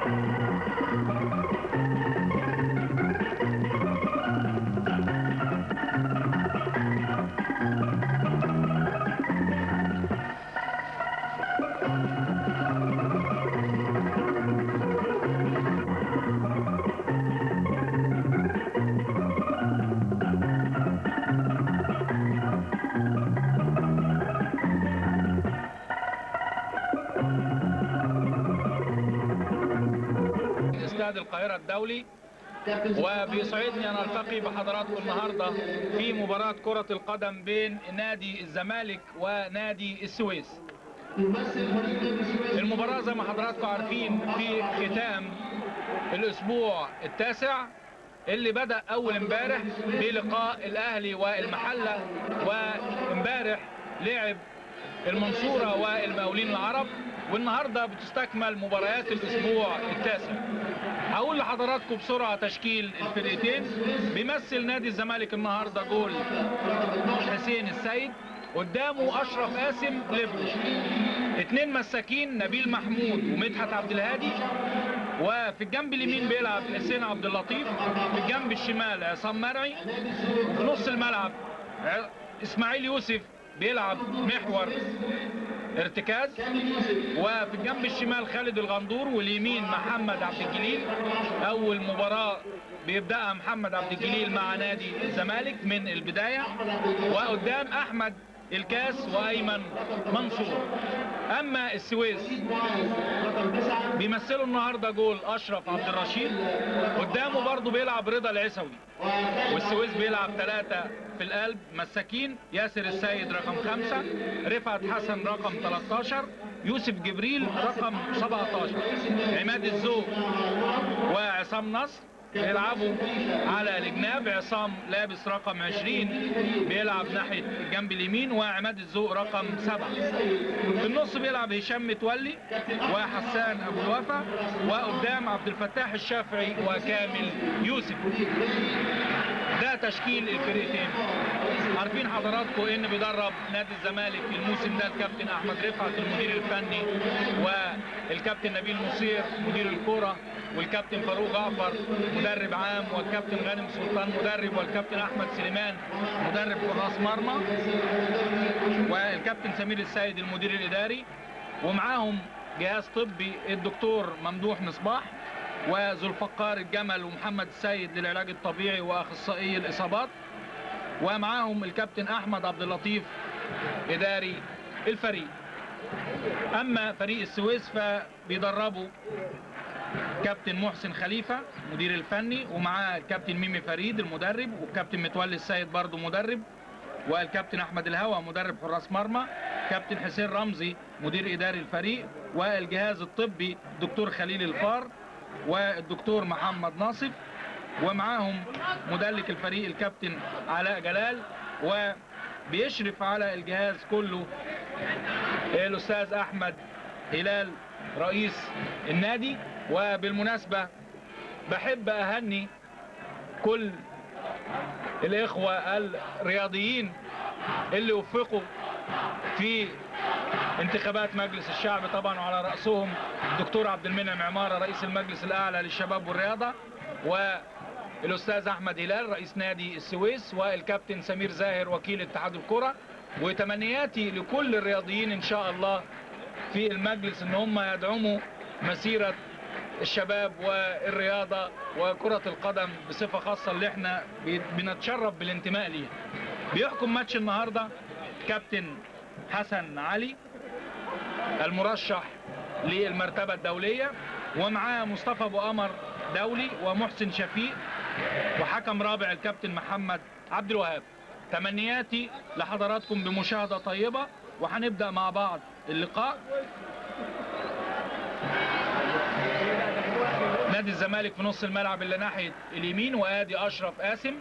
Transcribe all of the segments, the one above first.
استاد القاهرة الدولي وبيسعدني أن ألتقي بحضراتكم النهاردة في مباراة كرة القدم بين نادي الزمالك ونادي السويس المباراة زي ما حضراتكم عارفين في ختام الأسبوع التاسع اللي بدأ أول امبارح بلقاء الأهلي والمحلة وامبارح لعب المنصورة والمقاولين العرب والنهاردة بتستكمل مباريات الأسبوع التاسع هقول لحضراتكم بسرعة تشكيل الفرقتين بيمثل نادي الزمالك النهاردة جول حسين السيد قدامه أشرف قاسم ليبرو اتنين مساكين نبيل محمود ومدحت عبد الهادي وفي الجنب اليمين بيلعب حسين عبد اللطيف في الجنب الشمال عصام مرعي في نص الملعب ع- اسماعيل يوسف بيلعب محور ارتكاز وفي الجنب الشمال خالد الغندور واليمين محمد عبد الجليل اول مباراة بيبدأها محمد عبد الجليل مع نادي الزمالك من البداية وقدام احمد الكاس وايمن منصور اما السويس بيمثلوا النهارده جول اشرف عبد الرشيد قدامه برضه بيلعب رضا العسوي والسويس بيلعب ثلاثة في القلب مساكين ياسر السيد رقم خمسة رفعت حسن رقم 13 يوسف جبريل رقم 17 عماد الزوق وعصام نصر بيلعبوا على الجناب عصام لابس رقم 20 بيلعب ناحية الجنب اليمين وعماد الزوق رقم 7 في النص بيلعب هشام متولي وحسان ابو الوفا وقدام عبد الفتاح الشافعي وكامل يوسف ده تشكيل الفرقتين عارفين حضراتكم ان بيدرب نادي الزمالك الموسم ده الكابتن احمد رفعت المدير الفني والكابتن نبيل مصير مدير الكرة والكابتن فاروق جعفر مدرب عام والكابتن غانم سلطان مدرب والكابتن احمد سليمان مدرب حراس مرمى والكابتن سمير السيد المدير الاداري ومعاهم جهاز طبي الدكتور ممدوح مصباح وذو الفقار الجمل ومحمد السيد للعلاج الطبيعي واخصائي الاصابات ومعاهم الكابتن احمد عبد اللطيف اداري الفريق اما فريق السويس فبيدربوا كابتن محسن خليفه مدير الفني ومعاه الكابتن ميمي فريد المدرب والكابتن متولي السيد برضه مدرب والكابتن احمد الهوى مدرب حراس مرمى كابتن حسين رمزي مدير اداري الفريق والجهاز الطبي دكتور خليل الفار والدكتور محمد ناصف ومعاهم مدلك الفريق الكابتن علاء جلال وبيشرف على الجهاز كله الاستاذ احمد هلال رئيس النادي وبالمناسبة بحب اهني كل الاخوة الرياضيين اللي وفقوا في انتخابات مجلس الشعب طبعا وعلى رأسهم الدكتور عبد المنعم عمارة رئيس المجلس الأعلى للشباب والرياضة والأستاذ أحمد هلال رئيس نادي السويس والكابتن سمير زاهر وكيل اتحاد الكرة وتمنياتي لكل الرياضيين إن شاء الله في المجلس إن هم يدعموا مسيرة الشباب والرياضة وكرة القدم بصفة خاصة اللي احنا بنتشرف بالانتماء ليها بيحكم ماتش النهاردة كابتن حسن علي المرشح للمرتبة الدولية ومعاه مصطفى ابو قمر دولي ومحسن شفيق وحكم رابع الكابتن محمد عبد الوهاب تمنياتي لحضراتكم بمشاهدة طيبة وهنبدأ مع بعض اللقاء نادي الزمالك في نص الملعب اللي ناحية اليمين وادي اشرف قاسم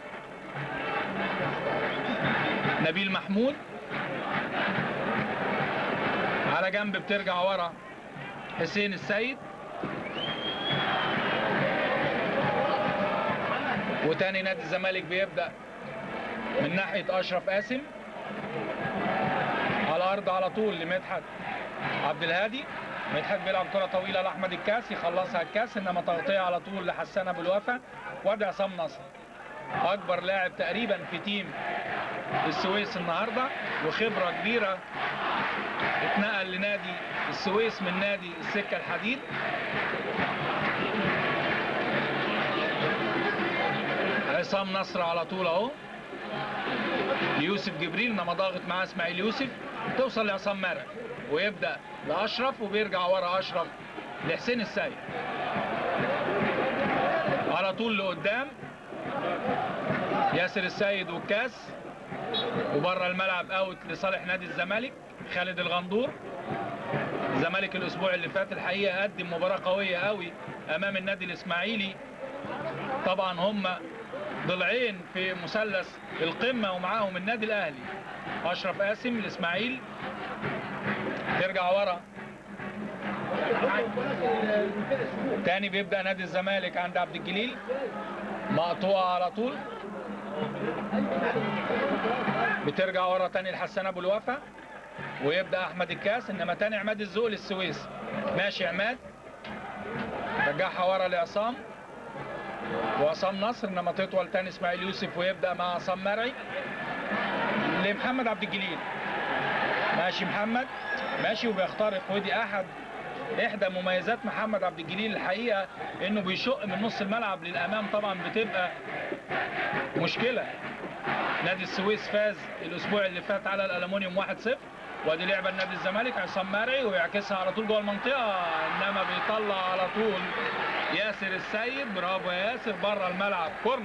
نبيل محمود على جنب بترجع ورا حسين السيد وتاني نادي الزمالك بيبدأ من ناحية أشرف قاسم على الأرض على طول لمدحت عبد الهادي مدحت بيلعب كره طويله لاحمد الكاس يخلصها الكاس انما تغطيه على طول لحسان ابو الوفا وادي عصام نصر اكبر لاعب تقريبا في تيم السويس النهارده وخبره كبيره اتنقل لنادي السويس من نادي السكه الحديد عصام نصر على طول اهو يوسف جبريل انما ضاغط معاه اسماعيل يوسف توصل لعصام مرعي ويبدا لاشرف وبيرجع ورا اشرف لحسين السيد على طول لقدام ياسر السيد والكاس وبره الملعب اوت لصالح نادي الزمالك خالد الغندور الزمالك الاسبوع اللي فات الحقيقه قدم مباراه قويه قوي امام النادي الاسماعيلي طبعا هم ضلعين في مثلث القمه ومعاهم النادي الاهلي اشرف قاسم الاسماعيل ترجع ورا تاني بيبدا نادي الزمالك عند عبد الجليل مقطوعه على طول بترجع ورا تاني لحسان ابو الوفا ويبدا احمد الكاس انما تاني عماد الزوق للسويس ماشي عماد رجعها ورا لعصام وعصام نصر انما تطول تاني اسماعيل يوسف ويبدا مع عصام مرعي لمحمد عبد الجليل ماشي محمد ماشي وبيخترق ودي احد احدى مميزات محمد عبد الجليل الحقيقه انه بيشق من نص الملعب للامام طبعا بتبقى مشكله نادي السويس فاز الاسبوع اللي فات على الالومنيوم 1-0 وادي لعبه لنادي الزمالك عصام مرعي ويعكسها على طول جوه المنطقه انما بيطلع على طول ياسر السيد برافو يا ياسر بره الملعب كورنر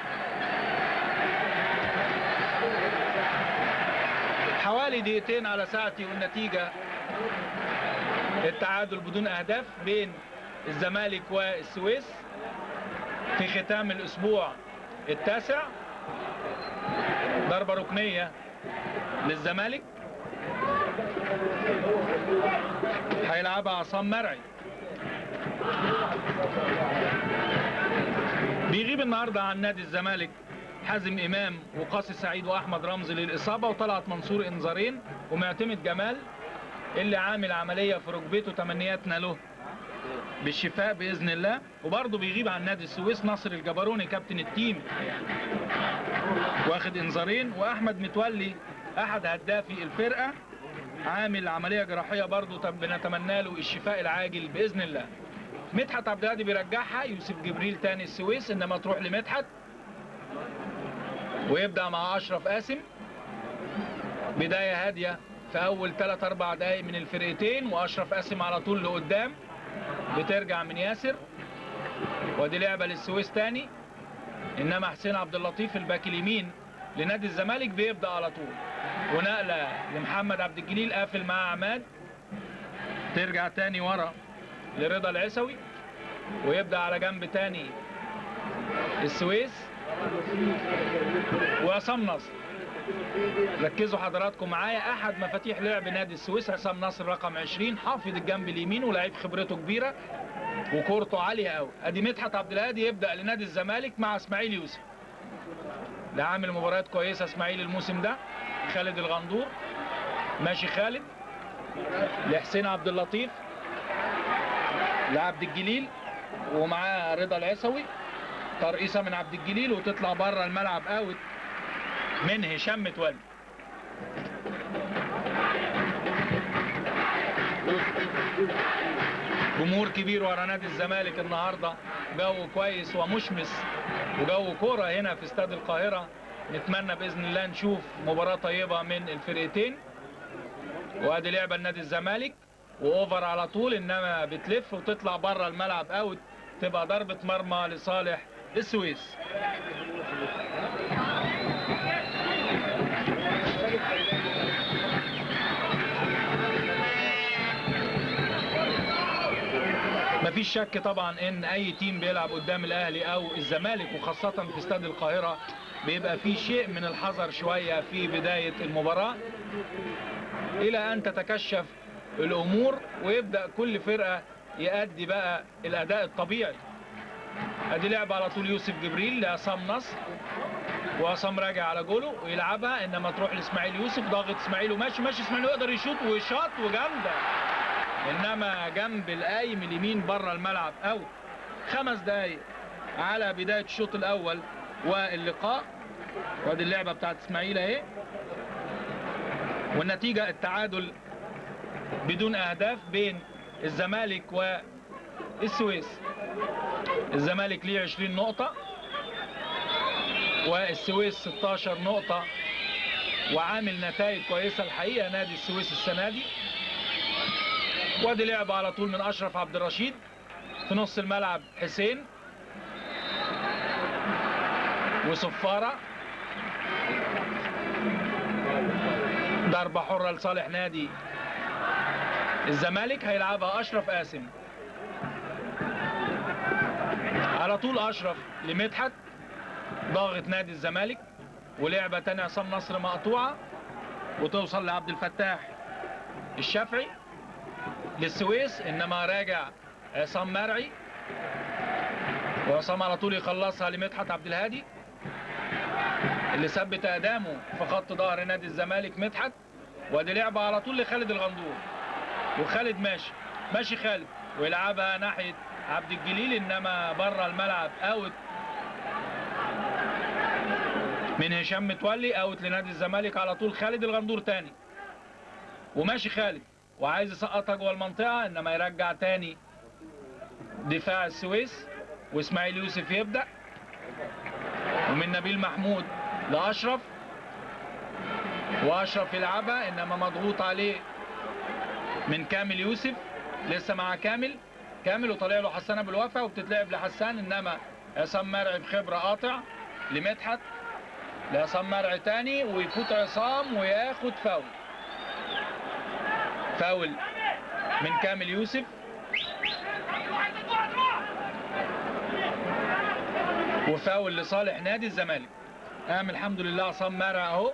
حوالي دقيقتين على ساعتي والنتيجه التعادل بدون اهداف بين الزمالك والسويس في ختام الاسبوع التاسع ضربه ركنيه للزمالك هيلعبها عصام مرعي بيغيب النهارده عن نادي الزمالك حازم امام وقاسي سعيد واحمد رمزي للاصابه وطلعت منصور انذارين ومعتمد جمال اللي عامل عمليه في ركبته تمنياتنا له بالشفاء باذن الله وبرضه بيغيب عن نادي السويس ناصر الجبروني كابتن التيم واخد انذارين واحمد متولي احد هدافي الفرقه عامل عمليه جراحيه برضه بنتمنى له الشفاء العاجل باذن الله مدحت عبد الهادي بيرجعها يوسف جبريل تاني السويس انما تروح لمدحت ويبدا مع اشرف قاسم بدايه هاديه في اول 3 4 دقائق من الفرقتين واشرف قاسم على طول لقدام بترجع من ياسر ودي لعبه للسويس تاني انما حسين عبد اللطيف الباك اليمين لنادي الزمالك بيبدا على طول ونقله لمحمد عبد الجليل قافل مع عماد ترجع تاني ورا لرضا العسوي ويبدا على جنب تاني السويس وعصام نصر ركزوا حضراتكم معايا احد مفاتيح لعب نادي السويس عصام نصر رقم 20 حافظ الجنب اليمين ولاعيب خبرته كبيره وكورته عاليه قوي ادي مدحت عبد الهادي يبدا لنادي الزمالك مع اسماعيل يوسف ده عامل مباريات كويسه اسماعيل الموسم ده خالد الغندور ماشي خالد لحسين عبد اللطيف لعبد الجليل ومعاه رضا العسوي ترقيصه من عبد الجليل وتطلع بره الملعب اوت من هشام متولي جمهور كبير ورا نادي الزمالك النهارده جو كويس ومشمس وجو كوره هنا في استاد القاهره نتمنى باذن الله نشوف مباراه طيبه من الفرقتين وادي لعبه لنادي الزمالك واوفر على طول انما بتلف وتطلع بره الملعب اوت تبقى ضربه مرمى لصالح السويس مفيش شك طبعا ان اي تيم بيلعب قدام الاهلي او الزمالك وخاصة في استاد القاهرة بيبقى في شيء من الحذر شوية في بداية المباراة الى ان تتكشف الامور ويبدأ كل فرقة يأدي بقى الاداء الطبيعي ادي لعبة على طول يوسف جبريل لعصام نصر وعصام راجع على جوله ويلعبها انما تروح لاسماعيل يوسف ضاغط اسماعيل وماشي ماشي اسماعيل يقدر يشوط وشاط وجامده انما جنب القايم اليمين بره الملعب اوت خمس دقايق على بدايه الشوط الاول واللقاء وادي اللعبه بتاعت اسماعيل اهي والنتيجه التعادل بدون اهداف بين الزمالك والسويس الزمالك ليه 20 نقطه والسويس 16 نقطه وعامل نتائج كويسه الحقيقه نادي السويس السنه دي وادي لعبه على طول من اشرف عبد الرشيد في نص الملعب حسين وصفاره ضربه حره لصالح نادي الزمالك هيلعبها اشرف قاسم على طول اشرف لمدحت ضاغط نادي الزمالك ولعبه تانية عصام نصر مقطوعه وتوصل لعبد الفتاح الشافعي للسويس انما راجع عصام مرعي وعصام على طول يخلصها لمدحت عبد الهادي اللي ثبت اقدامه في خط ظهر نادي الزمالك مدحت وادي لعبه على طول لخالد الغندور وخالد ماشي ماشي خالد ويلعبها ناحيه عبد الجليل انما بره الملعب اوت من هشام متولي اوت لنادي الزمالك على طول خالد الغندور تاني وماشي خالد وعايز يسقطها جوه المنطقه انما يرجع تاني دفاع السويس واسماعيل يوسف يبدا ومن نبيل محمود لاشرف واشرف يلعبها انما مضغوط عليه من كامل يوسف لسه مع كامل كامل وطالع له حسان ابو الوفا وبتتلعب لحسان انما عصام مرعي بخبره قاطع لمدحت لعصام مرعي تاني ويفوت عصام وياخد فاول فاول من كامل يوسف وفاول لصالح نادي الزمالك قام الحمد لله عصام مرعي اهو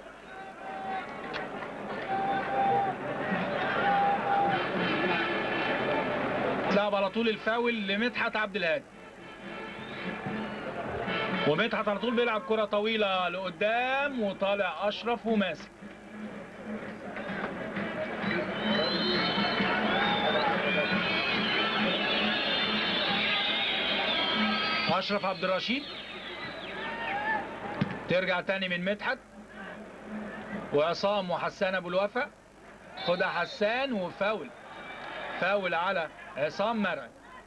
تلعب على طول الفاول لمدحت عبد الهادي ومدحت على طول بيلعب كرة طويلة لقدام وطالع أشرف وماسك أشرف عبد الرشيد ترجع تاني من مدحت وعصام وحسان أبو الوفا خدها حسان وفاول فاول على عصام مرعي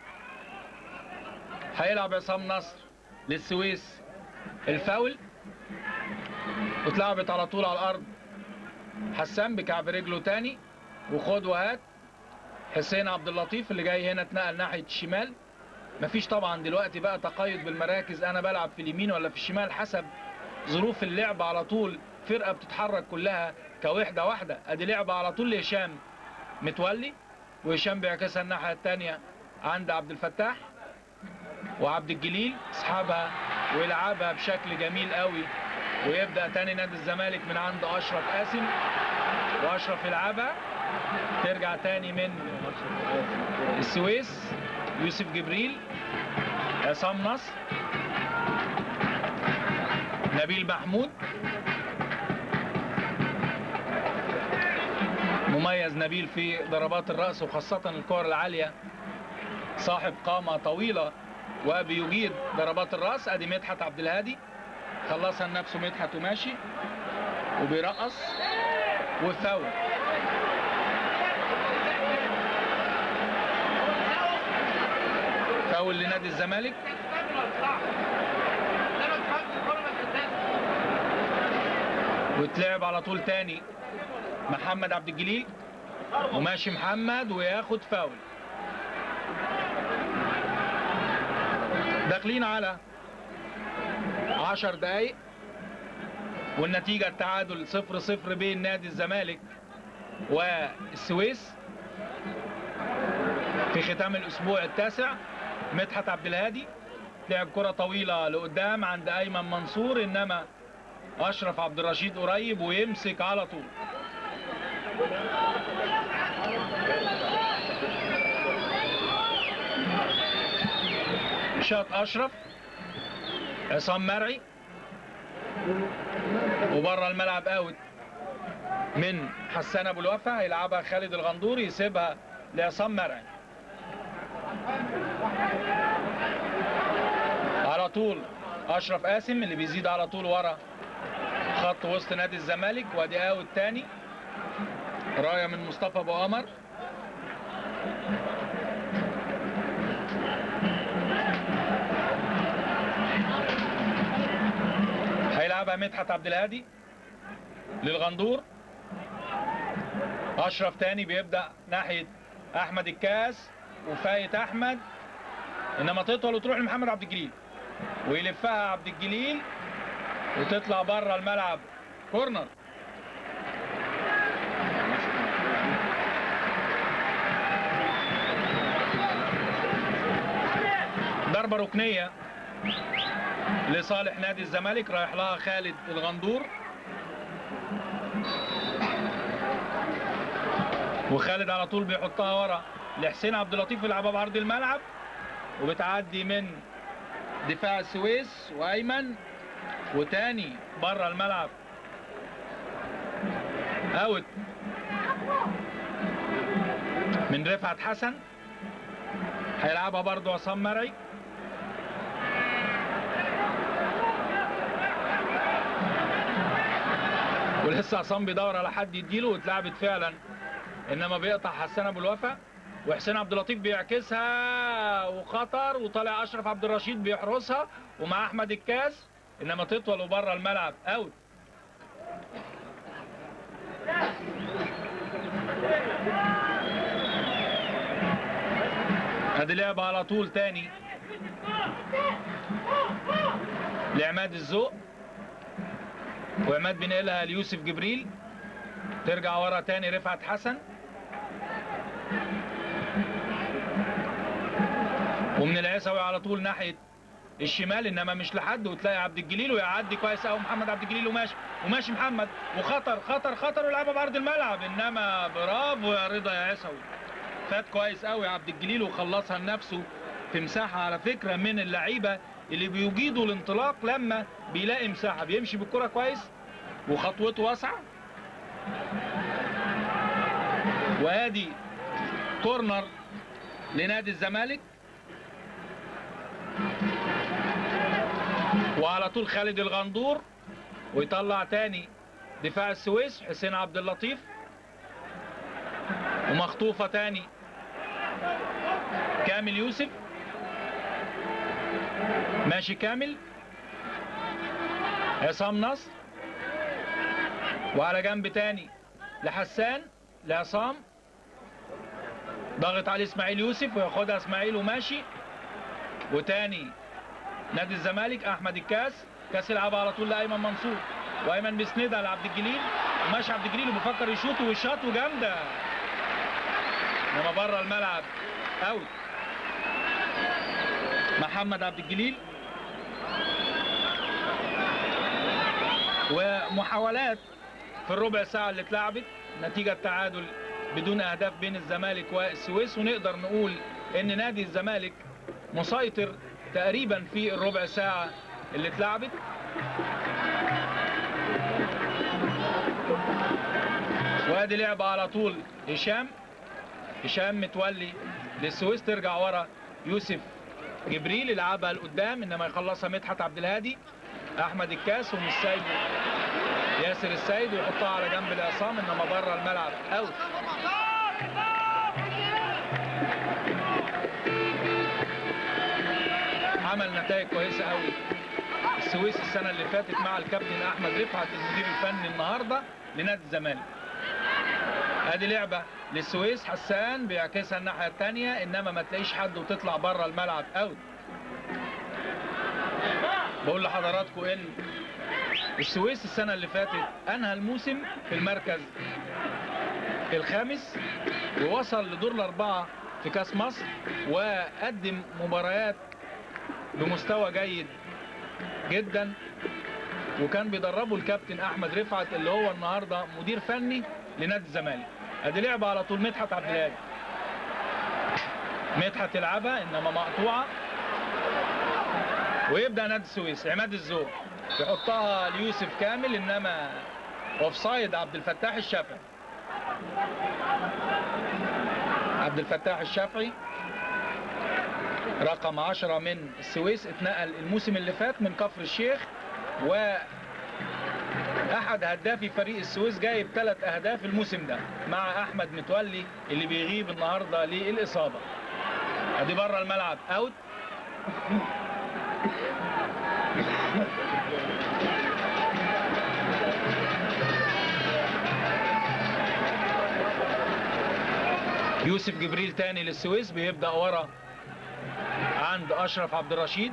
هيلعب عصام نصر للسويس الفاول واتلعبت على طول على الارض حسان بكعب رجله تاني وخد وهات حسين عبد اللطيف اللي جاي هنا اتنقل ناحيه الشمال مفيش طبعا دلوقتي بقى تقيد بالمراكز انا بلعب في اليمين ولا في الشمال حسب ظروف اللعب على طول فرقه بتتحرك كلها كوحده واحده ادي لعبه على طول لهشام متولي وهشام بيعكسها الناحيه الثانيه عند عبد الفتاح وعبد الجليل اسحبها ويلعبها بشكل جميل قوي ويبدا تاني نادي الزمالك من عند اشرف قاسم واشرف يلعبها ترجع تاني من السويس يوسف جبريل عصام نصر نبيل محمود مميز نبيل في ضربات الرأس وخاصة الكور العالية صاحب قامة طويلة وبيجيد ضربات الرأس ادي مدحت عبد الهادي خلصها لنفسه مدحت وماشي وبيرقص وفاول فاول لنادي الزمالك وتلعب على طول تاني محمد عبد الجليل وماشي محمد وياخد فاول داخلين على عشر دقايق والنتيجة التعادل صفر صفر بين نادي الزمالك والسويس في ختام الأسبوع التاسع مدحت عبد الهادي لعب كرة طويلة لقدام عند أيمن منصور إنما أشرف عبد الرشيد قريب ويمسك على طول شاط أشرف عصام مرعي وبره الملعب اوت من حسان ابو الوفا هيلعبها خالد الغندور يسيبها لعصام مرعي على طول اشرف قاسم اللي بيزيد على طول ورا خط وسط نادي الزمالك وادي اوت تاني رايه من مصطفى ابو قمر هيلعبها مدحت عبد الهادي للغندور اشرف تاني بيبدا ناحيه احمد الكاس وفايت احمد انما تطول وتروح لمحمد عبد الجليل ويلفها عبد الجليل وتطلع بره الملعب كورنر ضربة ركنية لصالح نادي الزمالك رايح لها خالد الغندور وخالد على طول بيحطها ورا لحسين عبد اللطيف يلعبها بعرض الملعب وبتعدي من دفاع السويس وايمن وتاني بره الملعب اوت من رفعت حسن هيلعبها برضو عصام مرعي ولسه عصام بيدور على حد يديله واتلعبت فعلا انما بيقطع حسان ابو الوفا وحسين عبد اللطيف بيعكسها وخطر وطالع اشرف عبد الرشيد بيحرسها ومع احمد الكاس انما تطول وبره الملعب اوت ادي لعبة على طول تاني لعماد الذوق وعماد بينقلها ليوسف جبريل ترجع ورا تاني رفعت حسن ومن العيسوي على طول ناحيه الشمال انما مش لحد وتلاقي عبد الجليل ويعدي كويس قوي محمد عبد الجليل وماشي وماشي محمد وخطر خطر خطر ويلعبها بعرض الملعب انما برافو يا رضا يا عيسوي فات كويس قوي عبد الجليل وخلصها لنفسه في مساحه على فكره من اللعيبه اللي بيجيدوا الانطلاق لما بيلاقي مساحه بيمشي بالكره كويس وخطوته واسعه وادي كورنر لنادي الزمالك وعلى طول خالد الغندور ويطلع تاني دفاع السويس حسين عبد اللطيف ومخطوفة تاني كامل يوسف ماشي كامل عصام نصر وعلى جنب تاني لحسان لعصام ضغط عليه اسماعيل يوسف وياخدها اسماعيل وماشي وتاني نادي الزمالك احمد الكاس كاس يلعبها على طول لايمن منصور وايمن بيسندها لعبد الجليل وماشي عبد الجليل وبيفكر يشوط وشاط وجامده انما بره الملعب اوت محمد عبد الجليل ومحاولات في الربع ساعه اللي اتلعبت نتيجه تعادل بدون اهداف بين الزمالك والسويس ونقدر نقول ان نادي الزمالك مسيطر تقريبا في الربع ساعة اللي اتلعبت وادي لعبة على طول هشام هشام متولي للسويس ترجع ورا يوسف جبريل يلعبها لقدام انما يخلصها مدحت عبد الهادي احمد الكاس ومش سايبه ياسر السيد ويحطها على جنب العصام انما بره الملعب اوت عمل نتائج كويسه قوي السويس السنه اللي فاتت مع الكابتن احمد رفعت المدير الفني النهارده لنادي الزمالك ادي لعبه للسويس حسان بيعكسها الناحيه الثانيه انما ما تلاقيش حد وتطلع بره الملعب اوت بقول لحضراتكم ان السويس السنه اللي فاتت انهى الموسم في المركز الخامس ووصل لدور الاربعه في كاس مصر وقدم مباريات بمستوى جيد جدا وكان بيدربه الكابتن احمد رفعت اللي هو النهارده مدير فني لنادي الزمالك ادي لعبه على طول مدحت عبد الهادي مدحت يلعبها انما مقطوعه ويبدا نادي السويس عماد الزوق يحطها ليوسف كامل انما اوفسايد عبد الفتاح الشافعي عبد الفتاح الشافعي رقم 10 من السويس اتنقل الموسم اللي فات من كفر الشيخ و احد هدافي فريق السويس جايب ثلاث اهداف الموسم ده مع احمد متولي اللي بيغيب النهارده للاصابه ادي بره الملعب اوت يوسف جبريل تاني للسويس بيبدا ورا عند اشرف عبد الرشيد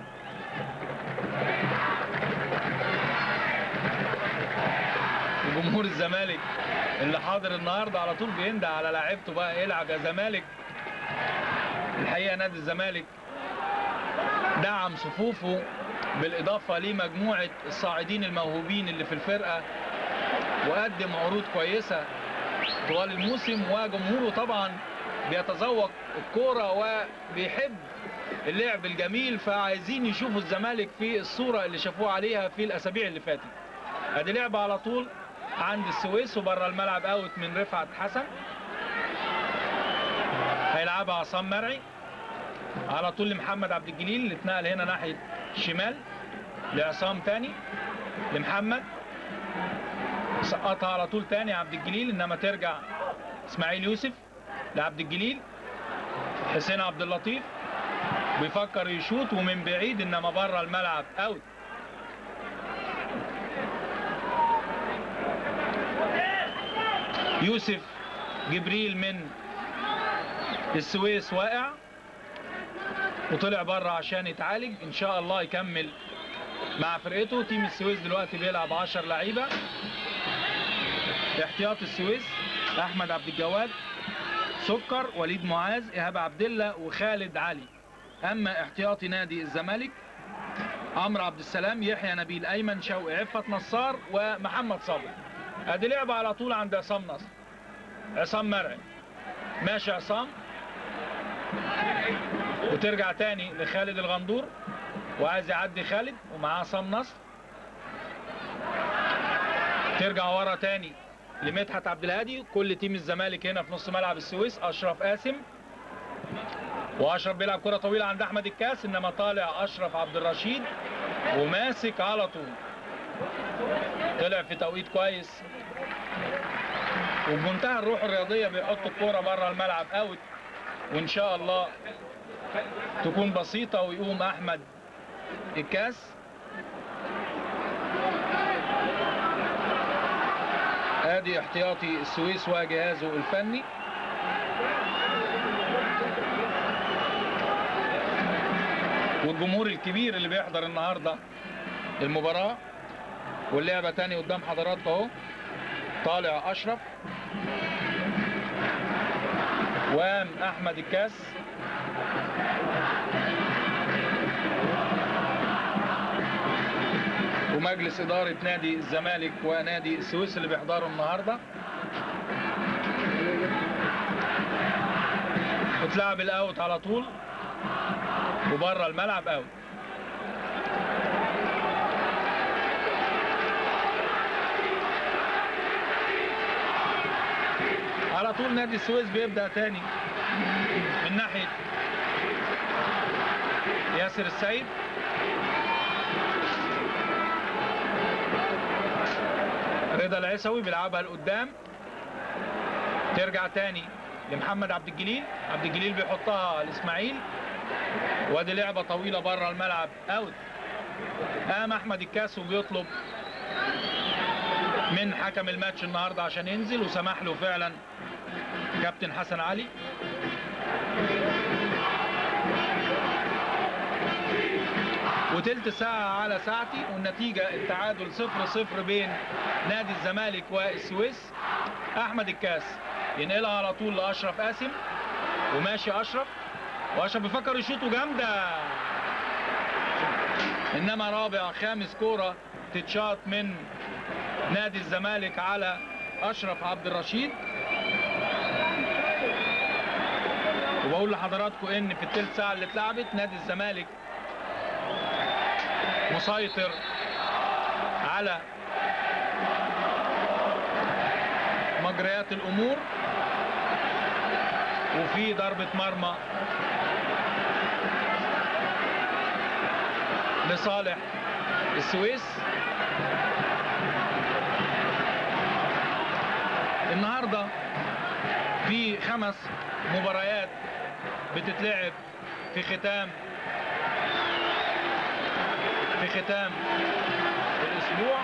جمهور الزمالك اللي حاضر النهارده على طول بيندى على لاعيبته بقى العب يا زمالك الحقيقه نادي الزمالك دعم صفوفه بالاضافه لمجموعه الصاعدين الموهوبين اللي في الفرقه وقدم عروض كويسه طوال الموسم وجمهوره طبعا بيتذوق الكوره وبيحب اللعب الجميل فعايزين يشوفوا الزمالك في الصوره اللي شافوه عليها في الاسابيع اللي فاتت ادي لعبه على طول عند السويس وبره الملعب اوت من رفعت حسن هيلعبها عصام مرعي على طول لمحمد عبد الجليل اللي اتنقل هنا ناحيه الشمال لعصام تاني لمحمد سقطها على طول تاني عبد الجليل انما ترجع اسماعيل يوسف لعبد الجليل حسين عبد اللطيف بيفكر يشوط ومن بعيد انما بره الملعب اوت يوسف جبريل من السويس واقع وطلع بره عشان يتعالج ان شاء الله يكمل مع فرقته تيم السويس دلوقتي بيلعب 10 لعيبه احتياط السويس احمد عبد الجواد سكر وليد معاذ ايهاب عبد الله وخالد علي اما احتياطي نادي الزمالك عمرو عبد السلام يحيى نبيل ايمن شوقي عفت نصار ومحمد صبري ادي لعبه على طول عند عصام نصر عصام مرعي ماشي عصام وترجع تاني لخالد الغندور وعايز يعدي خالد ومعاه عصام نصر ترجع ورا تاني لمدحت عبد الهادي كل تيم الزمالك هنا في نص ملعب السويس اشرف قاسم واشرف بيلعب كره طويله عند احمد الكاس انما طالع اشرف عبد الرشيد وماسك على طول طلع في توقيت كويس وبمنتهى الروح الرياضيه بيحط الكوره بره الملعب اوت وان شاء الله تكون بسيطه ويقوم احمد الكاس ادي احتياطي السويس وجهازه الفني والجمهور الكبير اللي بيحضر النهارده المباراه واللعبه تاني قدام حضراتكم اهو طالع اشرف وام احمد الكاس ومجلس اداره نادي الزمالك ونادي السويس اللي بيحضروا النهارده وتلعب الاوت على طول وبره الملعب اوت على طول نادي السويس بيبدا تاني من ناحيه ياسر السيد رضا العيسوي بيلعبها لقدام ترجع تاني لمحمد عبد الجليل عبد الجليل بيحطها لاسماعيل وادي لعبه طويله بره الملعب اوت قام احمد الكاس وبيطلب من حكم الماتش النهارده عشان ينزل وسمح له فعلا كابتن حسن علي وتلت ساعة على ساعتي والنتيجة التعادل صفر صفر بين نادي الزمالك والسويس أحمد الكاس ينقلها على طول لأشرف قاسم وماشي أشرف وأشرف بيفكر يشوطه جامدة إنما رابع خامس كورة تتشاط من نادي الزمالك على أشرف عبد الرشيد وبقول لحضراتكم إن في التلت ساعة اللي اتلعبت نادي الزمالك مسيطر على مجريات الامور وفي ضربة مرمى لصالح السويس النهارده في خمس مباريات بتتلعب في ختام في ختام الاسبوع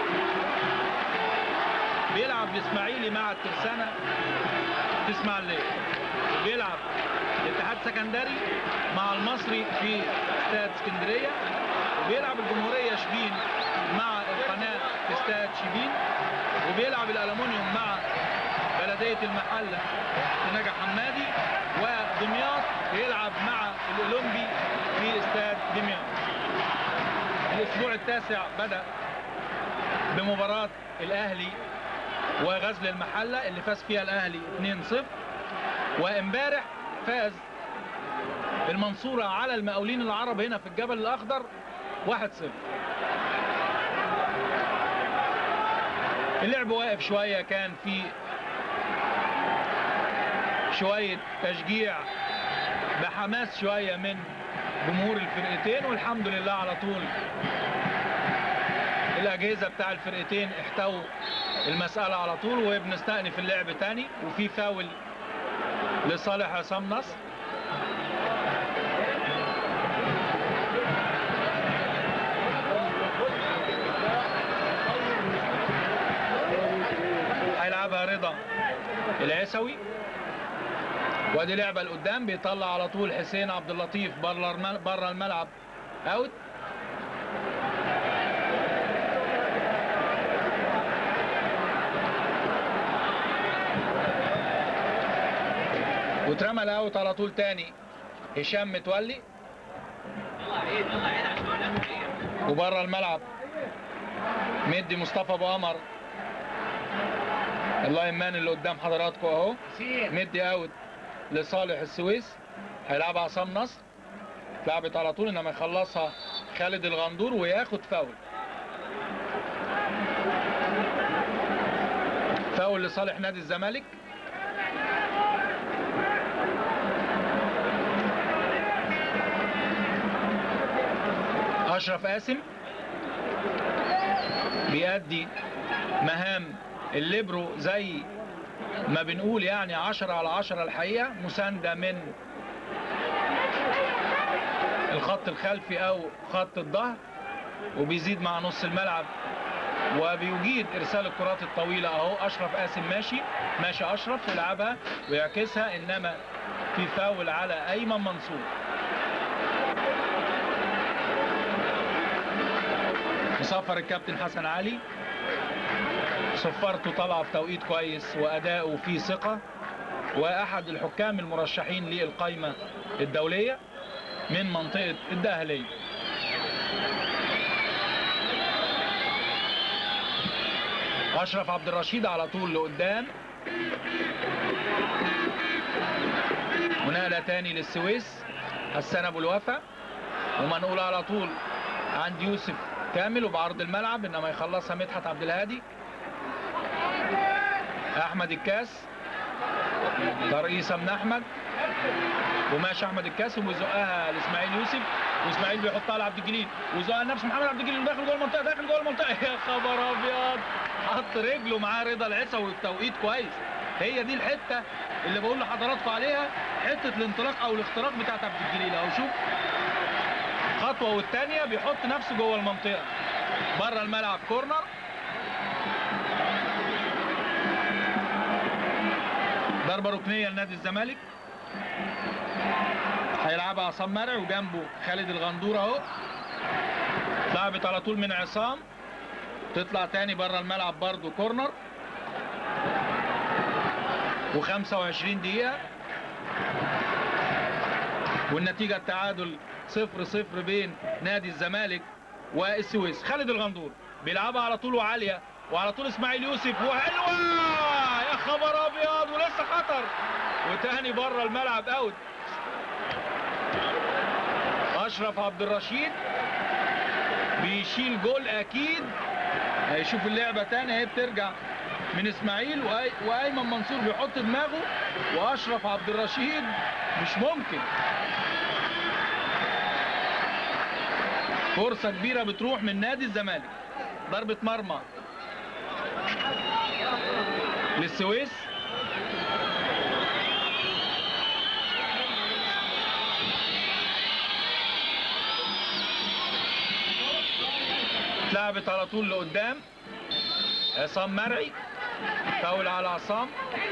بيلعب الاسماعيلي مع الترسانة في اسماعيلية بيلعب الاتحاد سكندري مع المصري في استاد اسكندرية وبيلعب الجمهورية شبين مع القناة في استاد شبين وبيلعب الألمونيوم مع بلدية المحلة في نجا حمادي ودمياط بيلعب مع الأولمبي في استاد دمياط الأسبوع التاسع بدأ بمباراة الأهلي وغزل المحلة اللي فاز فيها الأهلي 2-0 وامبارح فاز المنصورة على المقاولين العرب هنا في الجبل الأخضر 1-0 اللعب واقف شوية كان في شوية تشجيع بحماس شوية من جمهور الفرقتين والحمد لله على طول الأجهزة بتاع الفرقتين احتووا المسألة على طول وبنستأنف اللعب تاني وفي فاول لصالح عصام نصر هيلعبها رضا العسوي وادي لعبه لقدام بيطلع على طول حسين عبد اللطيف بره المل... بره الملعب اوت واترمى الاوت على طول تاني هشام متولي وبره الملعب مدي مصطفى ابو قمر اللاين مان اللي قدام حضراتكم اهو مدي اوت لصالح السويس هيلعبها عصام نصر اتلعبت على طول انما يخلصها خالد الغندور وياخد فاول فاول لصالح نادي الزمالك اشرف قاسم بيأدي مهام الليبرو زي ما بنقول يعني عشرة على عشرة الحقيقة مساندة من الخط الخلفي او خط الظهر وبيزيد مع نص الملعب وبيجيد ارسال الكرات الطويلة اهو اشرف قاسم ماشي ماشي اشرف يلعبها ويعكسها انما في فاول على ايمن منصور مصفر الكابتن حسن علي صفرته طلع في توقيت كويس واداؤه فيه ثقة واحد الحكام المرشحين للقائمة الدولية من منطقة الدهلية اشرف عبد الرشيد على طول لقدام ونقلة تاني للسويس حسان ابو الوفا ومنقول على طول عند يوسف كامل وبعرض الملعب انما يخلصها مدحت عبد الهادي احمد الكاس ترقيصه من احمد وماشي احمد الكاس وبيزقها لاسماعيل يوسف واسماعيل بيحطها لعبد الجليل وزقها لنفسه محمد عبد الجليل داخل جوه المنطقه داخل جوه المنطقه يا خبر ابيض حط رجله معاه رضا العسوي بتوقيت كويس هي دي الحته اللي بقول لحضراتكم عليها حته الانطلاق او الاختراق بتاعت عبد الجليل اهو شوف خطوه والثانيه بيحط نفسه جوه المنطقه بره الملعب كورنر ضربه ركنيه لنادي الزمالك هيلعبها عصام مرعي وجنبه خالد الغندور اهو اتلعبت على طول من عصام تطلع تاني بره الملعب برضو كورنر و25 دقيقة والنتيجة التعادل صفر صفر بين نادي الزمالك والسويس خالد الغندور بيلعبها على طول وعالية وعلى طول اسماعيل يوسف وحلوة يا خبر ابيض ولسه خطر وتاني بره الملعب اوت اشرف عبد الرشيد بيشيل جول اكيد هيشوف اللعبة تاني هي بترجع من اسماعيل وأي- وايمن منصور بيحط دماغه واشرف عبد الرشيد مش ممكن فرصة كبيرة بتروح من نادي الزمالك ضربة مرمى للسويس اتلعبت على طول لقدام عصام مرعي فاول على عصام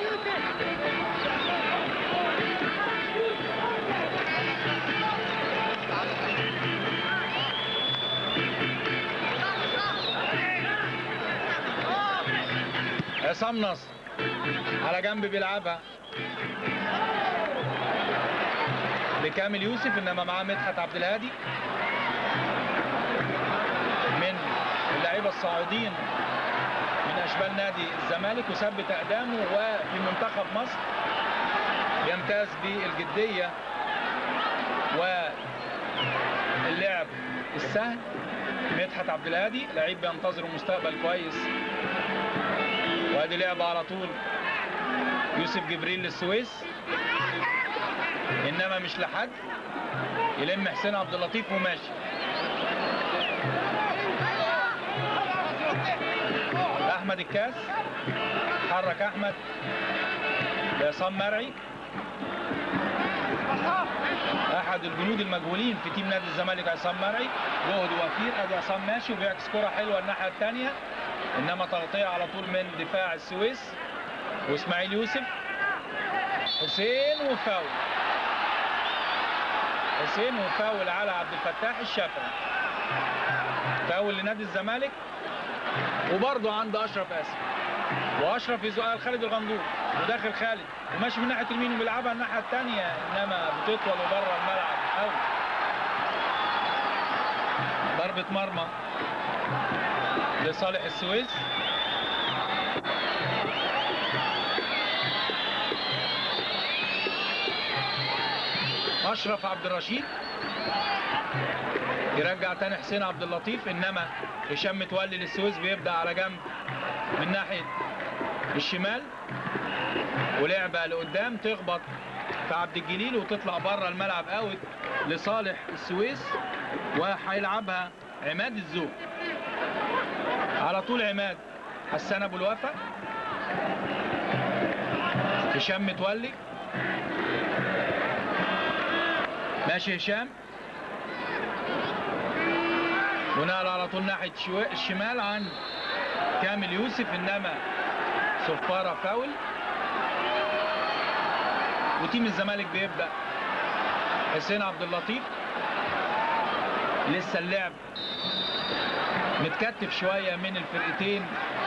عصام نصر على جنب بيلعبها لكامل يوسف انما معاه مدحت عبد الهادي من اللعيبه الصاعدين من اشبال نادي الزمالك وثبت اقدامه وفي منتخب مصر يمتاز بالجديه واللعب السهل مدحت عبد الهادي لعيب بينتظر مستقبل كويس وادي لعبه على طول يوسف جبريل للسويس انما مش لحد يلم حسين عبد اللطيف وماشي احمد الكاس حرك احمد لعصام مرعي احد الجنود المجهولين في تيم نادي الزمالك عصام مرعي جهد وفير ادي عصام ماشي وبيعكس كره حلوه الناحيه الثانيه انما تغطيه على طول من دفاع السويس واسماعيل يوسف حسين وفاول حسين وفاول على عبد الفتاح الشافعي فاول لنادي الزمالك وبرضه عند اشرف اسف واشرف يزقها لخالد الغندور وداخل خالد وماشي من ناحيه اليمين وبيلعبها الناحيه الثانيه انما بتطول وبره الملعب قوي ضربه مرمى لصالح السويس اشرف عبد الرشيد يرجع تاني حسين عبد اللطيف انما هشام متولي للسويس بيبدا على جنب من ناحيه الشمال ولعبه لقدام تخبط في عبد الجليل وتطلع بره الملعب اوت لصالح السويس وهيلعبها عماد الزوق على طول عماد حسان ابو الوفا هشام متولي ماشي هشام ونقل على طول ناحيه شو- الشمال عن كامل يوسف انما صفاره فاول وتيم الزمالك بيبدا حسين عبد اللطيف لسه اللعب متكتف شويه من الفرقتين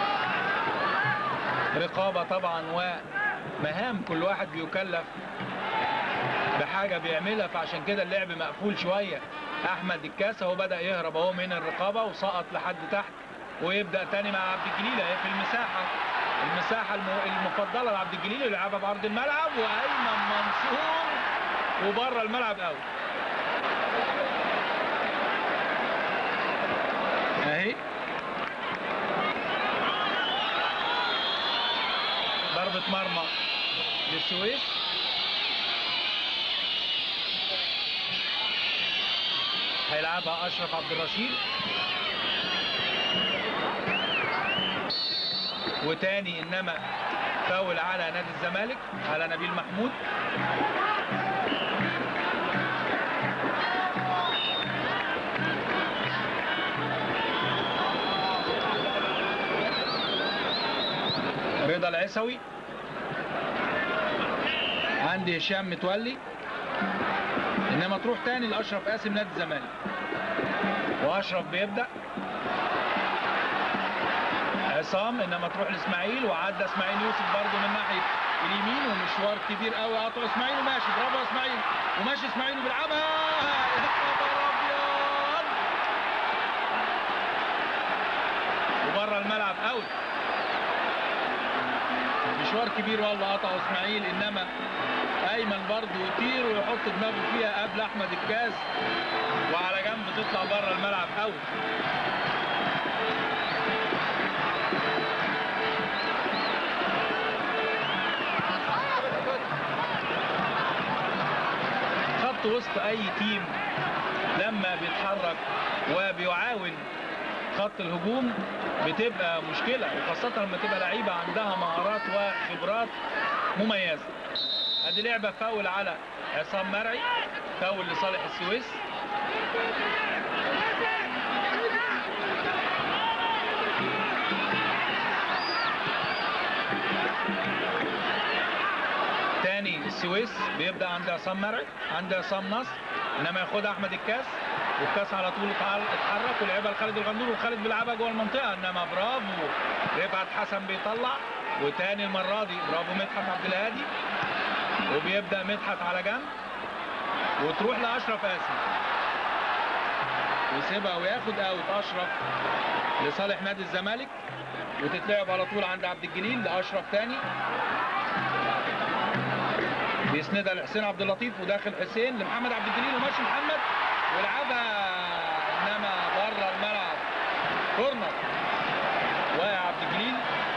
رقابه طبعا ومهام كل واحد بيكلف بحاجه بيعملها فعشان كده اللعب مقفول شويه احمد الكاس اهو بدا يهرب اهو من الرقابه وسقط لحد تحت ويبدا تاني مع عبد الجليل اهي في المساحه المساحه الم- المفضله لعبد الجليل يلعبها بعرض الملعب وايمن منصور وبره الملعب قوي اهي ضربة مرمى للسويس هيلعبها اشرف عبد الرشيد وتاني انما فاول على نادي الزمالك على نبيل محمود رضا العيسوي عندي هشام متولي انما تروح تاني لاشرف قاسم نادي الزمالك واشرف بيبدا عصام انما تروح لاسماعيل وعدى اسماعيل يوسف برضه من ناحيه اليمين ومشوار كبير قوي قطع اسماعيل وماشي برافو يا اسماعيل وماشي اسماعيل وبيلعبها يا خبر ابيض وبره الملعب اوت مشوار كبير والله قطعه اسماعيل انما ايمن برضه يطير ويحط دماغه فيها قبل احمد الكاس وعلى جنب تطلع بره الملعب اوت خط وسط اي تيم لما بيتحرك وبيعاون خط الهجوم بتبقى مشكله وخاصه لما تبقى لعيبه عندها مهارات وخبرات مميزه ادي لعبه فاول على عصام مرعي فاول لصالح السويس تاني السويس بيبدا عند عصام مرعي عند عصام نصر انما ياخدها احمد الكاس والكاس على طول اتعر- اتحرك ولعبها لخالد الغندور وخالد بيلعبها جوه المنطقه انما برافو رفعت حسن بيطلع وتاني المره دي برافو مدحت عبد الهادي وبيبدا مدحت على جنب وتروح لاشرف قاسم ويسيبها وياخد اوت اشرف لصالح نادي الزمالك وتتلعب على طول عند عبد الجليل لاشرف تاني بيسندها لحسين عبد اللطيف وداخل حسين لمحمد عبد الجليل وماشي محمد ويلعبها انما بره الملعب كورنر واقع عبد الجليل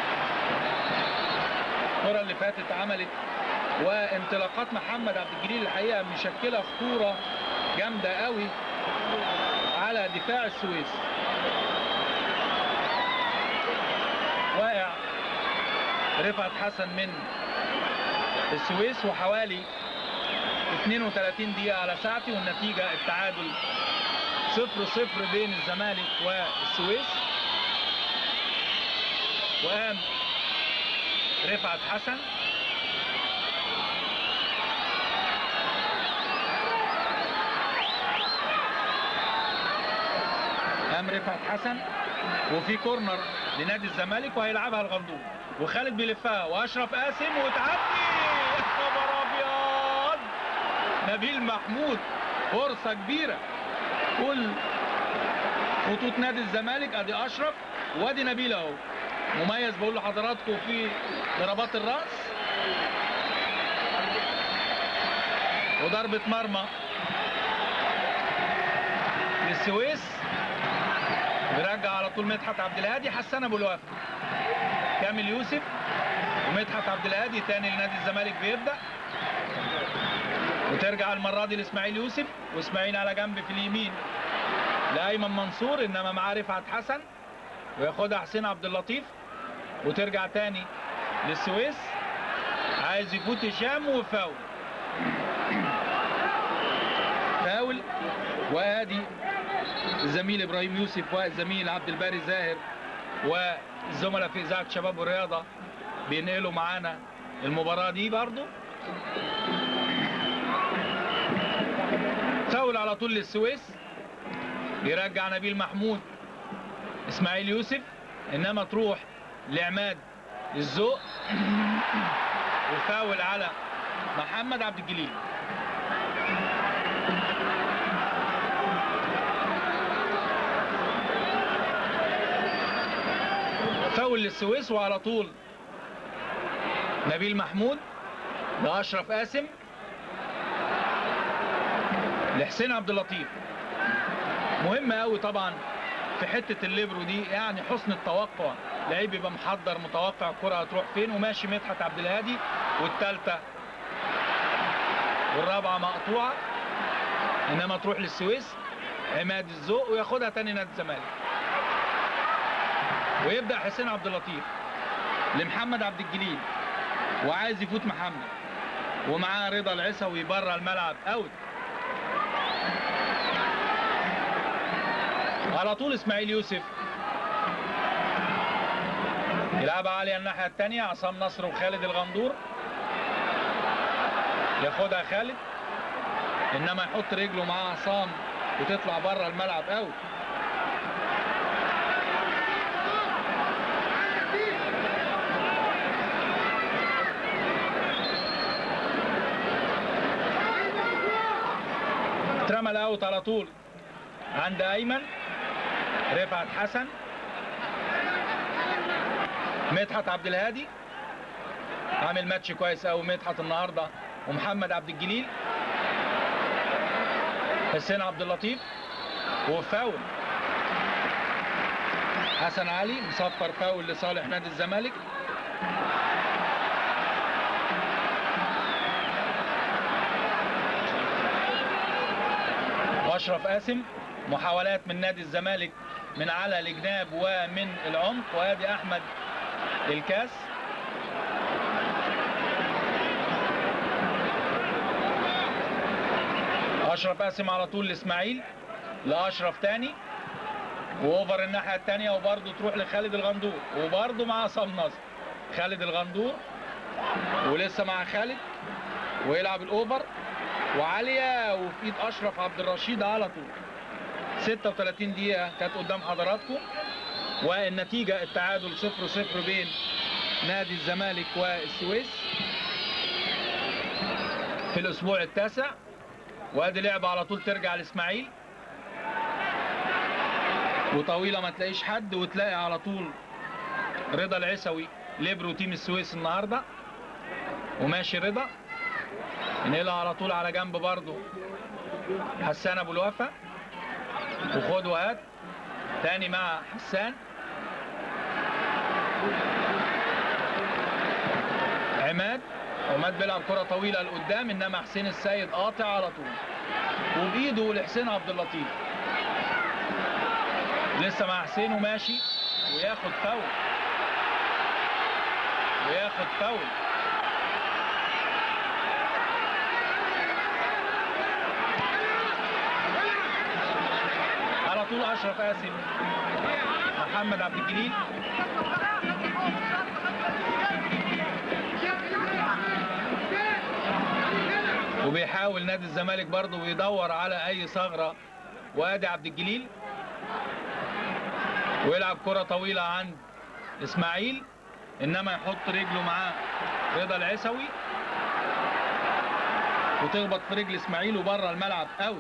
الكره اللي فاتت عملت وانطلاقات محمد عبد الجليل الحقيقه مشكله خطوره جامده قوي على دفاع السويس واقع رفعت حسن من السويس وحوالي 32 دقيقة على ساعتي والنتيجة التعادل صفر صفر بين الزمالك والسويس وقام رفعت حسن قام رفعت حسن وفي كورنر لنادي الزمالك وهيلعبها الغندور وخالد بيلفها واشرف قاسم وتعدي يا خبر ابيض نبيل محمود فرصه كبيره كل خطوط نادي الزمالك ادي اشرف وادي نبيل اهو مميز بقول لحضراتكم في ضربات الراس وضربه مرمى للسويس بيرجع على طول مدحت عبد الهادي حسن ابو الوفا كامل يوسف ومدحت عبد الهادي تاني لنادي الزمالك بيبدا وترجع المره دي لاسماعيل يوسف واسماعيل على جنب في اليمين لايمن منصور انما معاه رفعت حسن وياخدها حسين عبد اللطيف وترجع تاني للسويس عايز يفوت هشام وفاول فاول وادي الزميل ابراهيم يوسف والزميل عبد الباري زاهر والزملاء في اذاعه شباب والرياضه بينقلوا معانا المباراه دي برضو فاول على طول للسويس يرجع نبيل محمود اسماعيل يوسف انما تروح لعماد الذوق وفاول على محمد عبد الجليل فاول للسويس وعلى طول نبيل محمود لاشرف قاسم لحسين عبد اللطيف مهم قوي طبعا في حته الليبرو دي يعني حسن التوقع لعيب يبقى محضر متوقع الكره هتروح فين وماشي مدحت عبد الهادي والثالثه والرابعه مقطوعه انما تروح للسويس عماد الذوق وياخدها تاني نادي الزمالك ويبدا حسين عبد اللطيف لمحمد عبد الجليل وعايز يفوت محمد ومعاه رضا العسوي بره الملعب اوت على طول اسماعيل يوسف يلعبها عالية الناحية الثانية عصام نصر وخالد الغندور ياخدها خالد انما يحط رجله مع عصام وتطلع بره الملعب اوت اترمى الاوت على طول عند ايمن رفعت حسن مدحت عبد الهادي عامل ماتش كويس قوي مدحت النهارده ومحمد عبد الجليل حسين عبد اللطيف وفاول حسن علي مصفر فاول لصالح نادي الزمالك اشرف قاسم محاولات من نادي الزمالك من على الجناب ومن العمق وادي احمد الكاس اشرف قاسم على طول لاسماعيل لاشرف تاني واوفر الناحيه الثانيه وبرده تروح لخالد الغندور وبرده مع عصام نصر خالد الغندور ولسه مع خالد ويلعب الاوفر وعاليه وفي ايد اشرف عبد الرشيد على طول 36 دقيقه كانت قدام حضراتكم والنتيجه التعادل 0 0 بين نادي الزمالك والسويس في الاسبوع التاسع وادي لعبه على طول ترجع لاسماعيل وطويله ما تلاقيش حد وتلاقي على طول رضا العسوي ليبرو تيم السويس النهارده وماشي رضا نقلها على طول على جنب برضه حسان ابو الوفا وخد وهات تاني مع حسان عماد عماد بيلعب كرة طويلة لقدام انما حسين السيد قاطع على طول وبايده لحسين عبد اللطيف لسه مع حسين وماشي وياخد فاول وياخد فاول على طول اشرف قاسم محمد عبد الجليل وبيحاول نادي الزمالك برضه ويدور على اي ثغره وادي عبد الجليل ويلعب كرة طويلة عند اسماعيل انما يحط رجله معاه رضا العسوي وتخبط في رجل اسماعيل وبره الملعب اوت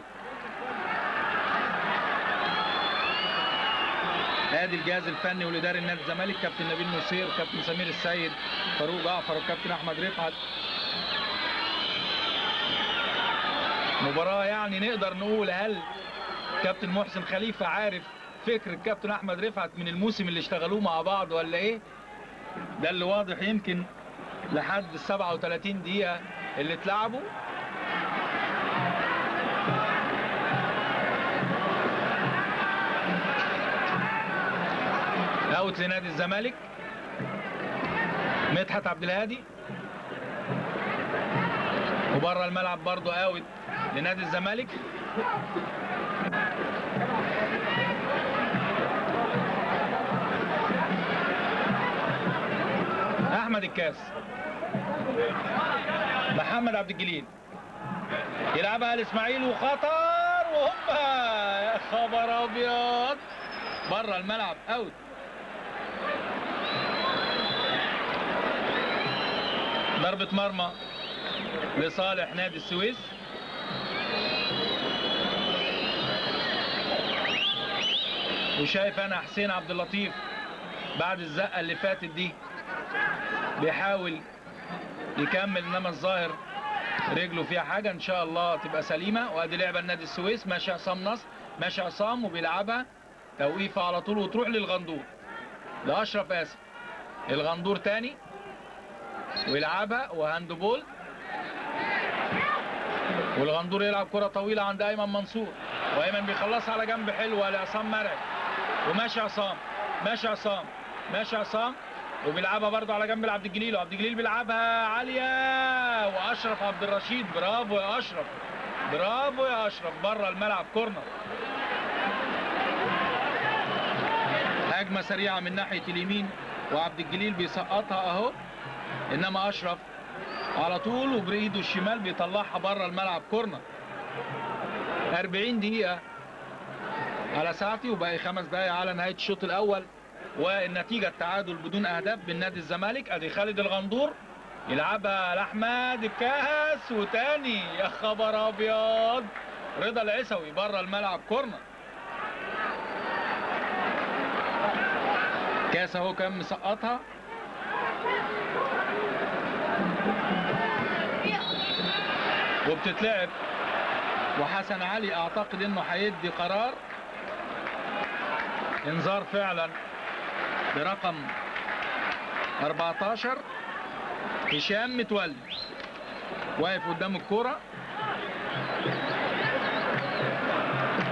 ادي الجهاز الفني والاداري لنادي الزمالك كابتن نبيل نصير كابتن سمير السيد فاروق جعفر والكابتن احمد رفعت مباراة يعني نقدر نقول هل كابتن محسن خليفة عارف فكر الكابتن احمد رفعت من الموسم اللي اشتغلوه مع بعض ولا ايه ده اللي واضح يمكن لحد ال 37 دقيقة اللي اتلعبوا اوت لنادي الزمالك مدحت عبد الهادي وبره الملعب برضو اوت لنادي الزمالك احمد الكاس محمد عبد الجليل يلعبها لاسماعيل وخطر وهوبا يا خبر ابيض بره الملعب اوت ضربة مرمى لصالح نادي السويس وشايف انا حسين عبد اللطيف بعد الزقه اللي فاتت دي بيحاول يكمل انما الظاهر رجله فيها حاجه ان شاء الله تبقى سليمه وادي لعبه لنادي السويس ماشي عصام نصر ماشي عصام وبيلعبها توقيفه على طول وتروح للغندور لاشرف اسف الغندور تاني ويلعبها وهاندبول والغندور يلعب كره طويله عند ايمن منصور وايمن بيخلصها على جنب حلوه لعصام مرعي وماشي عصام ماشي عصام ماشي عصام وبيلعبها برضه على جنب لعبد الجليل وعبد الجليل بيلعبها عاليه واشرف عبد الرشيد برافو يا اشرف برافو يا اشرف بره الملعب كورنر هجمه سريعه من ناحيه اليمين وعبد الجليل بيسقطها اهو انما اشرف على طول وبايده الشمال بيطلعها بره الملعب كورنر 40 دقيقه على ساعتي وباقي خمس دقايق على نهايه الشوط الاول والنتيجه التعادل بدون اهداف بين نادي الزمالك ادي خالد الغندور يلعبها لاحمد الكاس وتاني يا خبر ابيض رضا العسوي بره الملعب كورنر كاس اهو كان مسقطها وبتتلعب وحسن علي اعتقد انه هيدي قرار انذار فعلا برقم 14 هشام متولي واقف قدام الكوره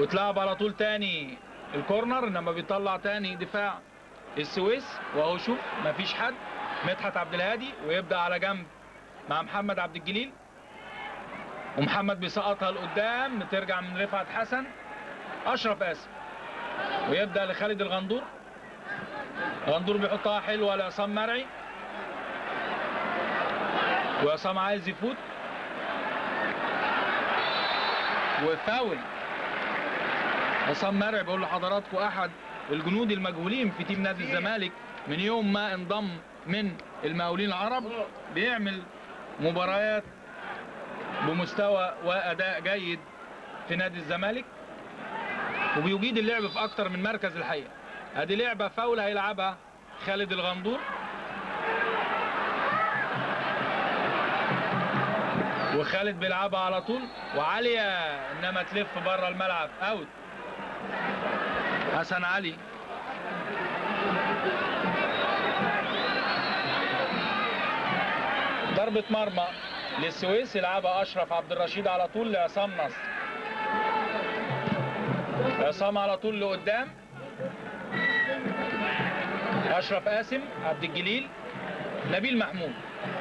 وتلعب على طول تاني الكورنر انما بيطلع تاني دفاع السويس واهو شوف مفيش حد مدحت عبد الهادي ويبدا على جنب مع محمد عبد الجليل ومحمد بيسقطها لقدام ترجع من رفعت حسن اشرف اسف ويبدا لخالد الغندور غندور بيحطها حلوه لعصام مرعي وعصام عايز يفوت وفاول عصام مرعي بقول لحضراتكم احد الجنود المجهولين في تيم نادي الزمالك من يوم ما انضم من المقاولين العرب بيعمل مباريات بمستوى واداء جيد في نادي الزمالك وبيجيد اللعب في اكتر من مركز الحقيقه ادي لعبه فاول هيلعبها خالد الغندور وخالد بيلعبها على طول وعاليه انما تلف بره الملعب اوت حسن علي ضربة مرمى للسويس يلعبها أشرف عبد الرشيد على طول لعصام نصر عصام على طول لقدام أشرف قاسم عبد الجليل نبيل محمود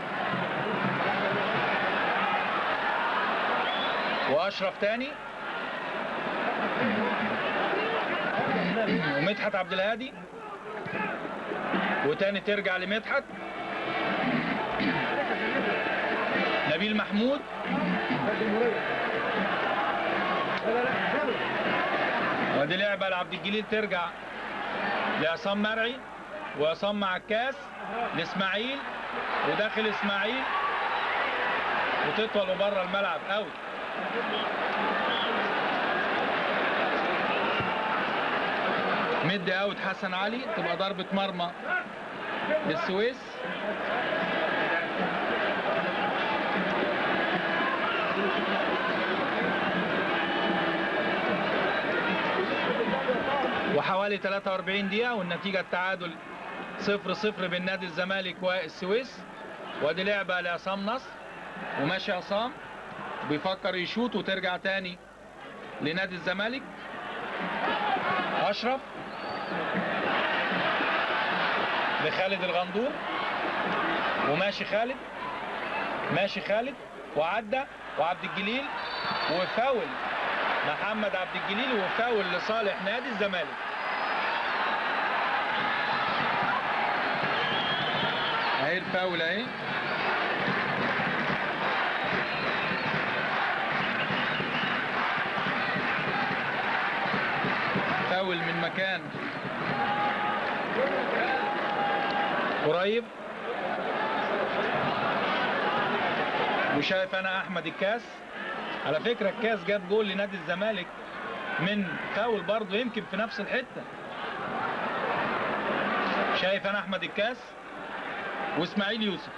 وأشرف تاني ومدحت عبد الهادي وتاني ترجع لمدحت نبيل محمود ودي لعبه لعبد الجليل ترجع لعصام مرعي وعصام مع الكاس لاسماعيل وداخل اسماعيل وتطول بره الملعب اوت مدي اوت حسن علي تبقى ضربه مرمى للسويس وحوالي 43 دقيقة والنتيجة التعادل 0 0 بين نادي الزمالك والسويس وادي لعبة لعصام نصر وماشي عصام بيفكر يشوط وترجع تاني لنادي الزمالك أشرف لخالد الغندور وماشي خالد ماشي خالد وعدى وعبد الجليل وفاول محمد عبد الجليل وفاول لصالح نادي الزمالك اهي الفاول اهي فاول من مكان قريب وشايف انا احمد الكاس على فكرة الكاس جاب جول لنادي الزمالك من فاول برضه يمكن في نفس الحتة شايف انا احمد الكاس واسماعيل يوسف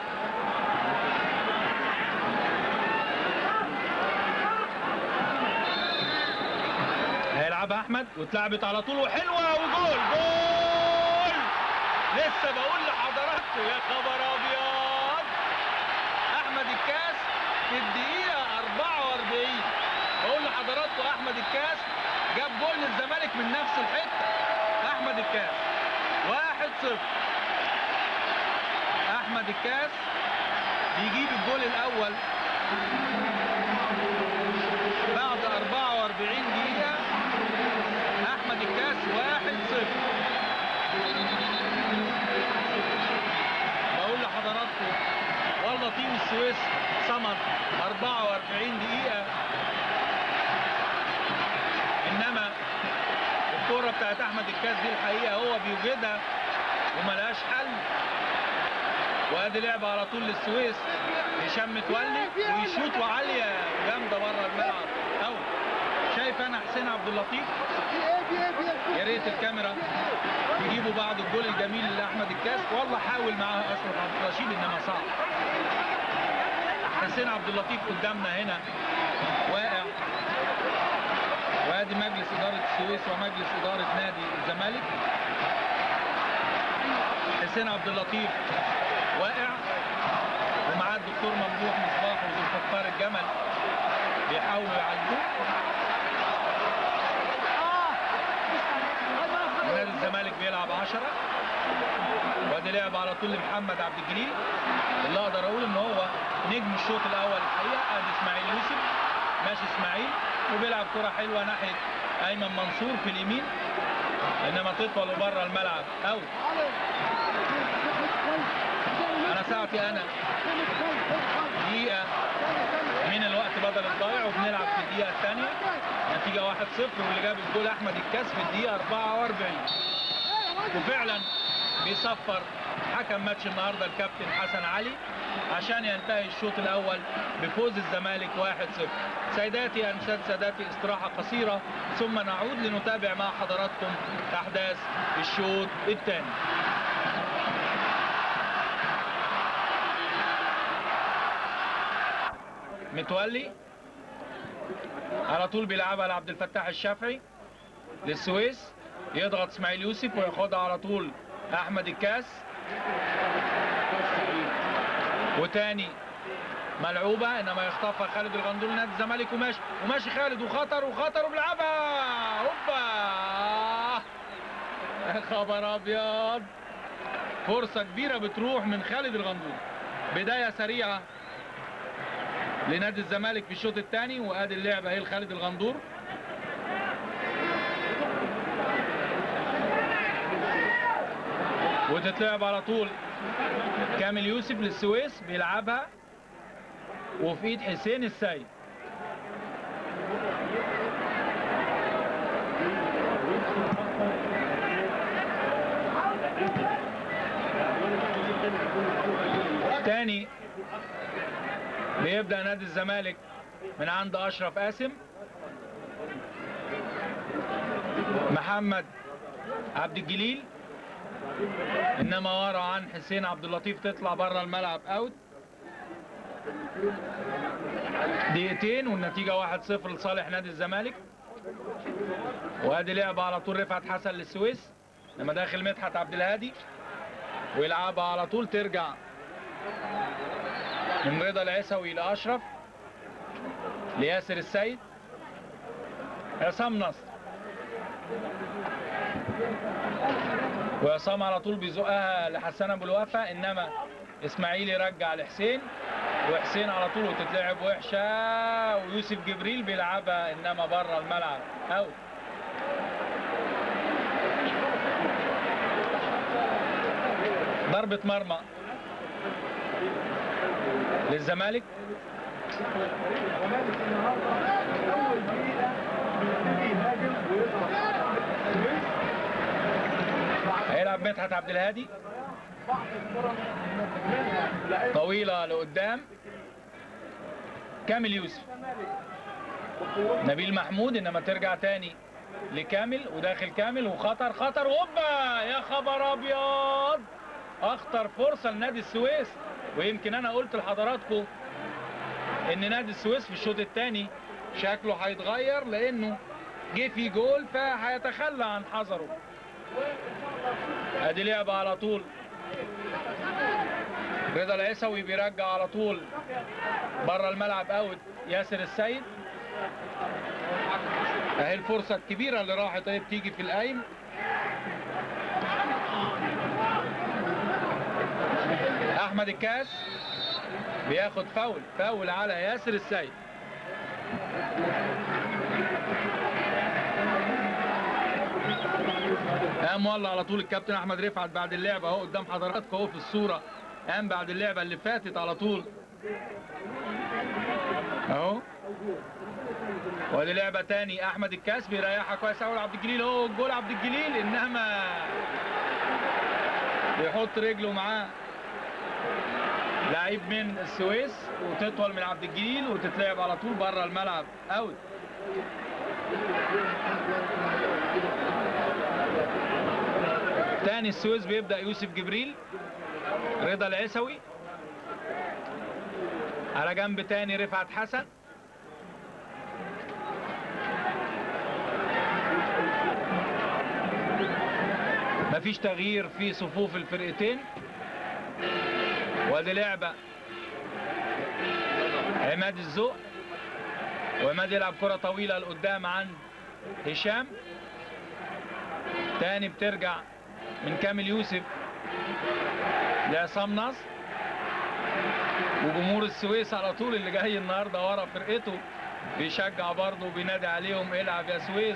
هيلعبها احمد واتلعبت على طول وحلوه وجول جول لسه بقول لحضراتكم يا خبر ابيض احمد الكاس في الدقيقه 44 بقول لحضراتكم احمد الكاس جاب جول للزمالك من نفس الحته احمد الكاس 1-0 احمد الكاس بيجيب الجول الاول بعد 44 دقيقه احمد الكاس 1-0 بقول لحضراتكم والله تيم السويس صمد 44 دقيقة انما الكرة بتاعت احمد الكاس دي الحقيقة هو بيوجدها وملهاش حل وادي لعبة على طول للسويس هشام متولي ويشوط وعالية جامدة بره الملعب أوي شايف انا حسين عبد اللطيف يا ريت الكاميرا يجيبوا بعض الجول الجميل لاحمد الكاس والله حاول معاه اشرف عبد الرشيد انما صعب حسين عبد اللطيف قدامنا هنا واقع وادي مجلس اداره السويس ومجلس اداره نادي الزمالك حسين عبد اللطيف واقع ومعاه الدكتور ممدوح مصباح وذو الفقار الجمل بيحاولوا يعالجوه نادي الزمالك بيلعب 10 وادي لعب على طول لمحمد عبد الجليل اللي اقدر اقول ان هو نجم الشوط الاول الحقيقه ادي اسماعيل يوسف ماشي اسماعيل وبيلعب كره حلوه ناحيه ايمن منصور في اليمين انما تطول بره الملعب اوت انا ساعتي انا دقيقه من الوقت بدل الضايع وبنلعب في الدقيقه الثانيه نتيجه 1-0 واللي جاب الجول احمد الكاس في الدقيقه 44 وفعلا بيصفر حكم ماتش النهارده الكابتن حسن علي عشان ينتهي الشوط الاول بفوز الزمالك 1-0 سيداتي انساد ساداتي استراحه قصيره ثم نعود لنتابع مع حضراتكم احداث الشوط الثاني متولي على طول بيلعبها لعبد الفتاح الشافعي للسويس يضغط اسماعيل يوسف وياخدها على طول احمد الكاس وتاني ملعوبه انما يخطفها خالد الغندور نادي الزمالك وماشي وماشي خالد وخطر وخطر وبيلعبها هوبا يا خبر ابيض فرصه كبيره بتروح من خالد الغندور بدايه سريعه لنادي الزمالك في الشوط الثاني وادي اللعبه اهي لخالد الغندور وتتلعب على طول كامل يوسف للسويس بيلعبها وفي ايد حسين السيد تاني بيبدأ نادي الزمالك من عند أشرف قاسم محمد عبد الجليل انما ورا عن حسين عبد اللطيف تطلع بره الملعب اوت دقيقتين والنتيجة 1-0 لصالح نادي الزمالك وادي لعبة على طول رفعت حسن للسويس لما داخل مدحت عبد الهادي ويلعبها على طول ترجع من رضا العسوي لاشرف لياسر السيد عصام نصر وعصام على طول بيزقها لحسن ابو الوفا انما اسماعيل يرجع لحسين وحسين على طول وتتلعب وحشه ويوسف جبريل بيلعبها انما بره الملعب اوت ضربة مرمى للزمالك هيلعب مدحت عبد الهادي طويلة لقدام كامل يوسف نبيل محمود انما ترجع تاني لكامل وداخل كامل وخطر خطر هوبا يا خبر ابيض اخطر فرصة لنادي السويس ويمكن انا قلت لحضراتكم ان نادي السويس في الشوط الثاني شكله هيتغير لانه جه في جول فهيتخلى عن حذره ادي لعبة على طول رضا العيسوي بيرجع على طول بره الملعب اوت ياسر السيد اهي الفرصة الكبيرة اللي راحت اهي بتيجي في القايم احمد الكاس بياخد فاول فاول على ياسر السيد قام والله على طول الكابتن احمد رفعت بعد اللعبه اهو قدام حضراتكم اهو في الصوره قام بعد اللعبه اللي فاتت على طول اهو ودي لعبه تاني احمد الكاس بيريحها كويس قوي عبد الجليل اهو الجول عبد الجليل انما بيحط رجله معاه لعيب من السويس وتطول من عبد الجليل وتتلعب على طول بره الملعب اوت تاني السويس بيبدأ يوسف جبريل رضا العسوي على جنب تاني رفعت حسن مفيش تغيير في صفوف الفرقتين وادي لعبة عماد الزوق وعماد يلعب كرة طويلة لقدام عند هشام تاني بترجع من كامل يوسف لعصام نصر وجمهور السويس على طول اللي جاي النهارده ورا فرقته بيشجع برضه وبينادي عليهم العب يا سويس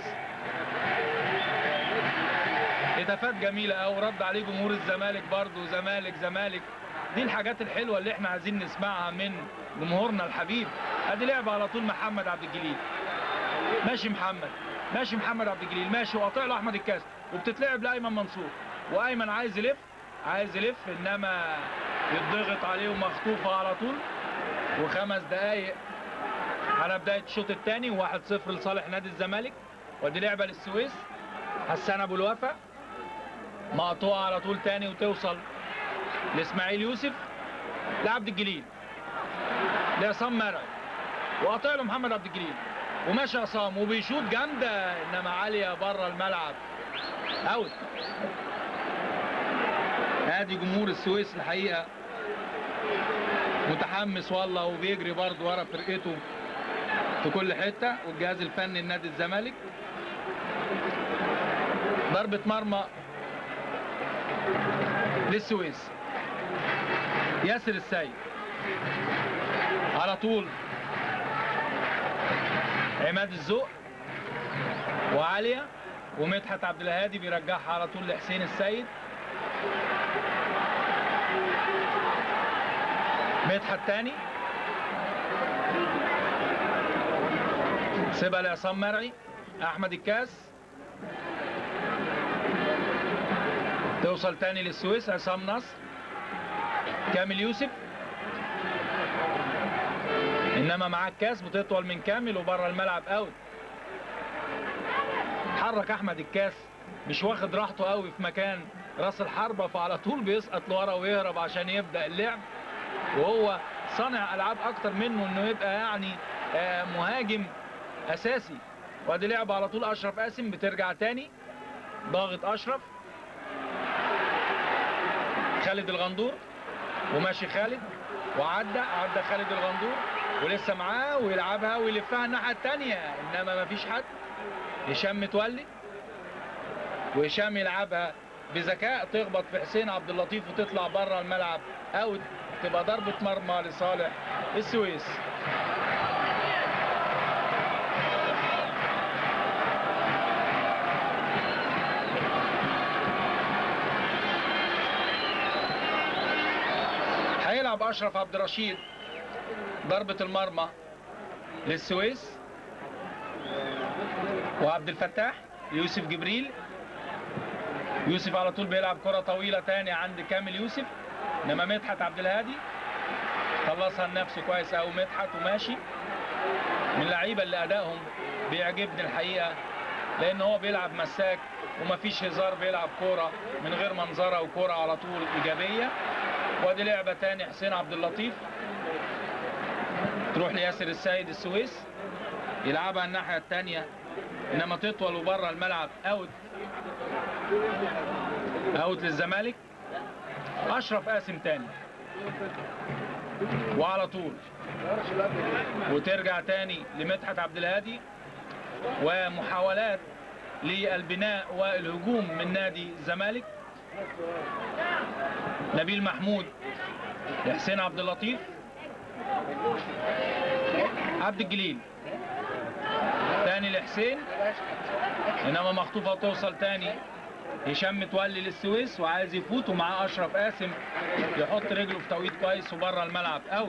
هتافات جميله قوي رد عليه جمهور الزمالك برضه زمالك زمالك دي الحاجات الحلوه اللي احنا عايزين نسمعها من جمهورنا الحبيب ادي لعب على طول محمد عبد الجليل ماشي محمد ماشي محمد عبد الجليل ماشي وقاطع له احمد الكاس وبتتلعب لايمن منصور وايمن عايز يلف عايز يلف انما يتضغط عليه ومخطوفه على طول وخمس دقايق على بدايه الشوط الثاني 1-0 لصالح نادي الزمالك ودي لعبه للسويس حسان ابو الوفا مقطوعه على طول تاني وتوصل لاسماعيل يوسف لعبد الجليل لعصام مرعي وقاطع له محمد عبد الجليل وماشي عصام وبيشوط جامده انما عاليه بره الملعب اوت ادي جمهور السويس الحقيقه متحمس والله وبيجري برضه ورا فرقته في كل حته والجهاز الفني لنادي الزمالك ضربه مرمى للسويس ياسر السيد على طول عماد الزوق وعاليه ومدحت عبد الهادي بيرجعها على طول لحسين السيد مدحت تاني سيبها لعصام مرعي احمد الكاس توصل تاني للسويس عصام نصر كامل يوسف انما معاه الكاس بتطول من كامل وبره الملعب اوت حرك احمد الكاس مش واخد راحته قوي في مكان راس الحربة فعلى طول بيسقط لورا ويهرب عشان يبدأ اللعب وهو صانع العاب اكتر منه انه يبقى يعني آه، مهاجم اساسي وادي لعبة على طول اشرف قاسم بترجع تاني ضاغط اشرف خالد الغندور وماشي خالد وعدى عدى خالد الغندور ولسه معاه ويلعبها ويلفها الناحيه الثانيه انما مفيش حد هشام متولي وهشام يلعبها بذكاء تخبط في حسين عبد اللطيف وتطلع بره الملعب اوت تبقى ضربه مرمى لصالح السويس هيلعب اشرف عبد الرشيد ضربة المرمى للسويس وعبد الفتاح يوسف جبريل يوسف على طول بيلعب كرة طويلة تاني عند كامل يوسف انما مدحت عبد الهادي خلصها لنفسه كويس قوي مدحت وماشي من اللعيبة اللي ادائهم بيعجبني الحقيقة لان هو بيلعب مساك ومفيش هزار بيلعب كورة من غير منظرة وكورة على طول ايجابية وادي لعبة تاني حسين عبد اللطيف تروح لياسر السيد السويس يلعبها الناحية التانية انما تطول وبره الملعب اوت اوت للزمالك اشرف قاسم تاني وعلى طول وترجع تاني لمدحت عبد الهادي ومحاولات للبناء والهجوم من نادي الزمالك نبيل محمود لحسين عبد اللطيف عبد الجليل تاني لحسين انما مخطوفه توصل تاني هشام متولي للسويس وعايز يفوت ومعاه اشرف قاسم يحط رجله في توقيت كويس وبره الملعب اوت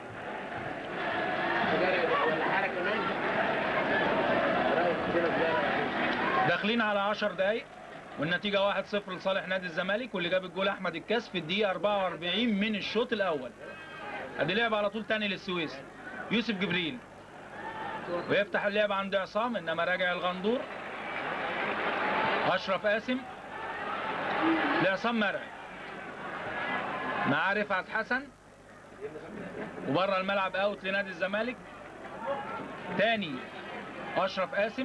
داخلين على 10 دقايق والنتيجة 1-0 لصالح نادي الزمالك واللي جاب الجول أحمد الكاس في الدقيقة 44 من الشوط الأول. أدي لعب على طول تاني للسويس. يوسف جبريل ويفتح اللعب عند عصام إنما راجع الغندور. أشرف قاسم لعصام مرعي. مع رفعت حسن وبره الملعب اوت لنادي الزمالك. تاني أشرف قاسم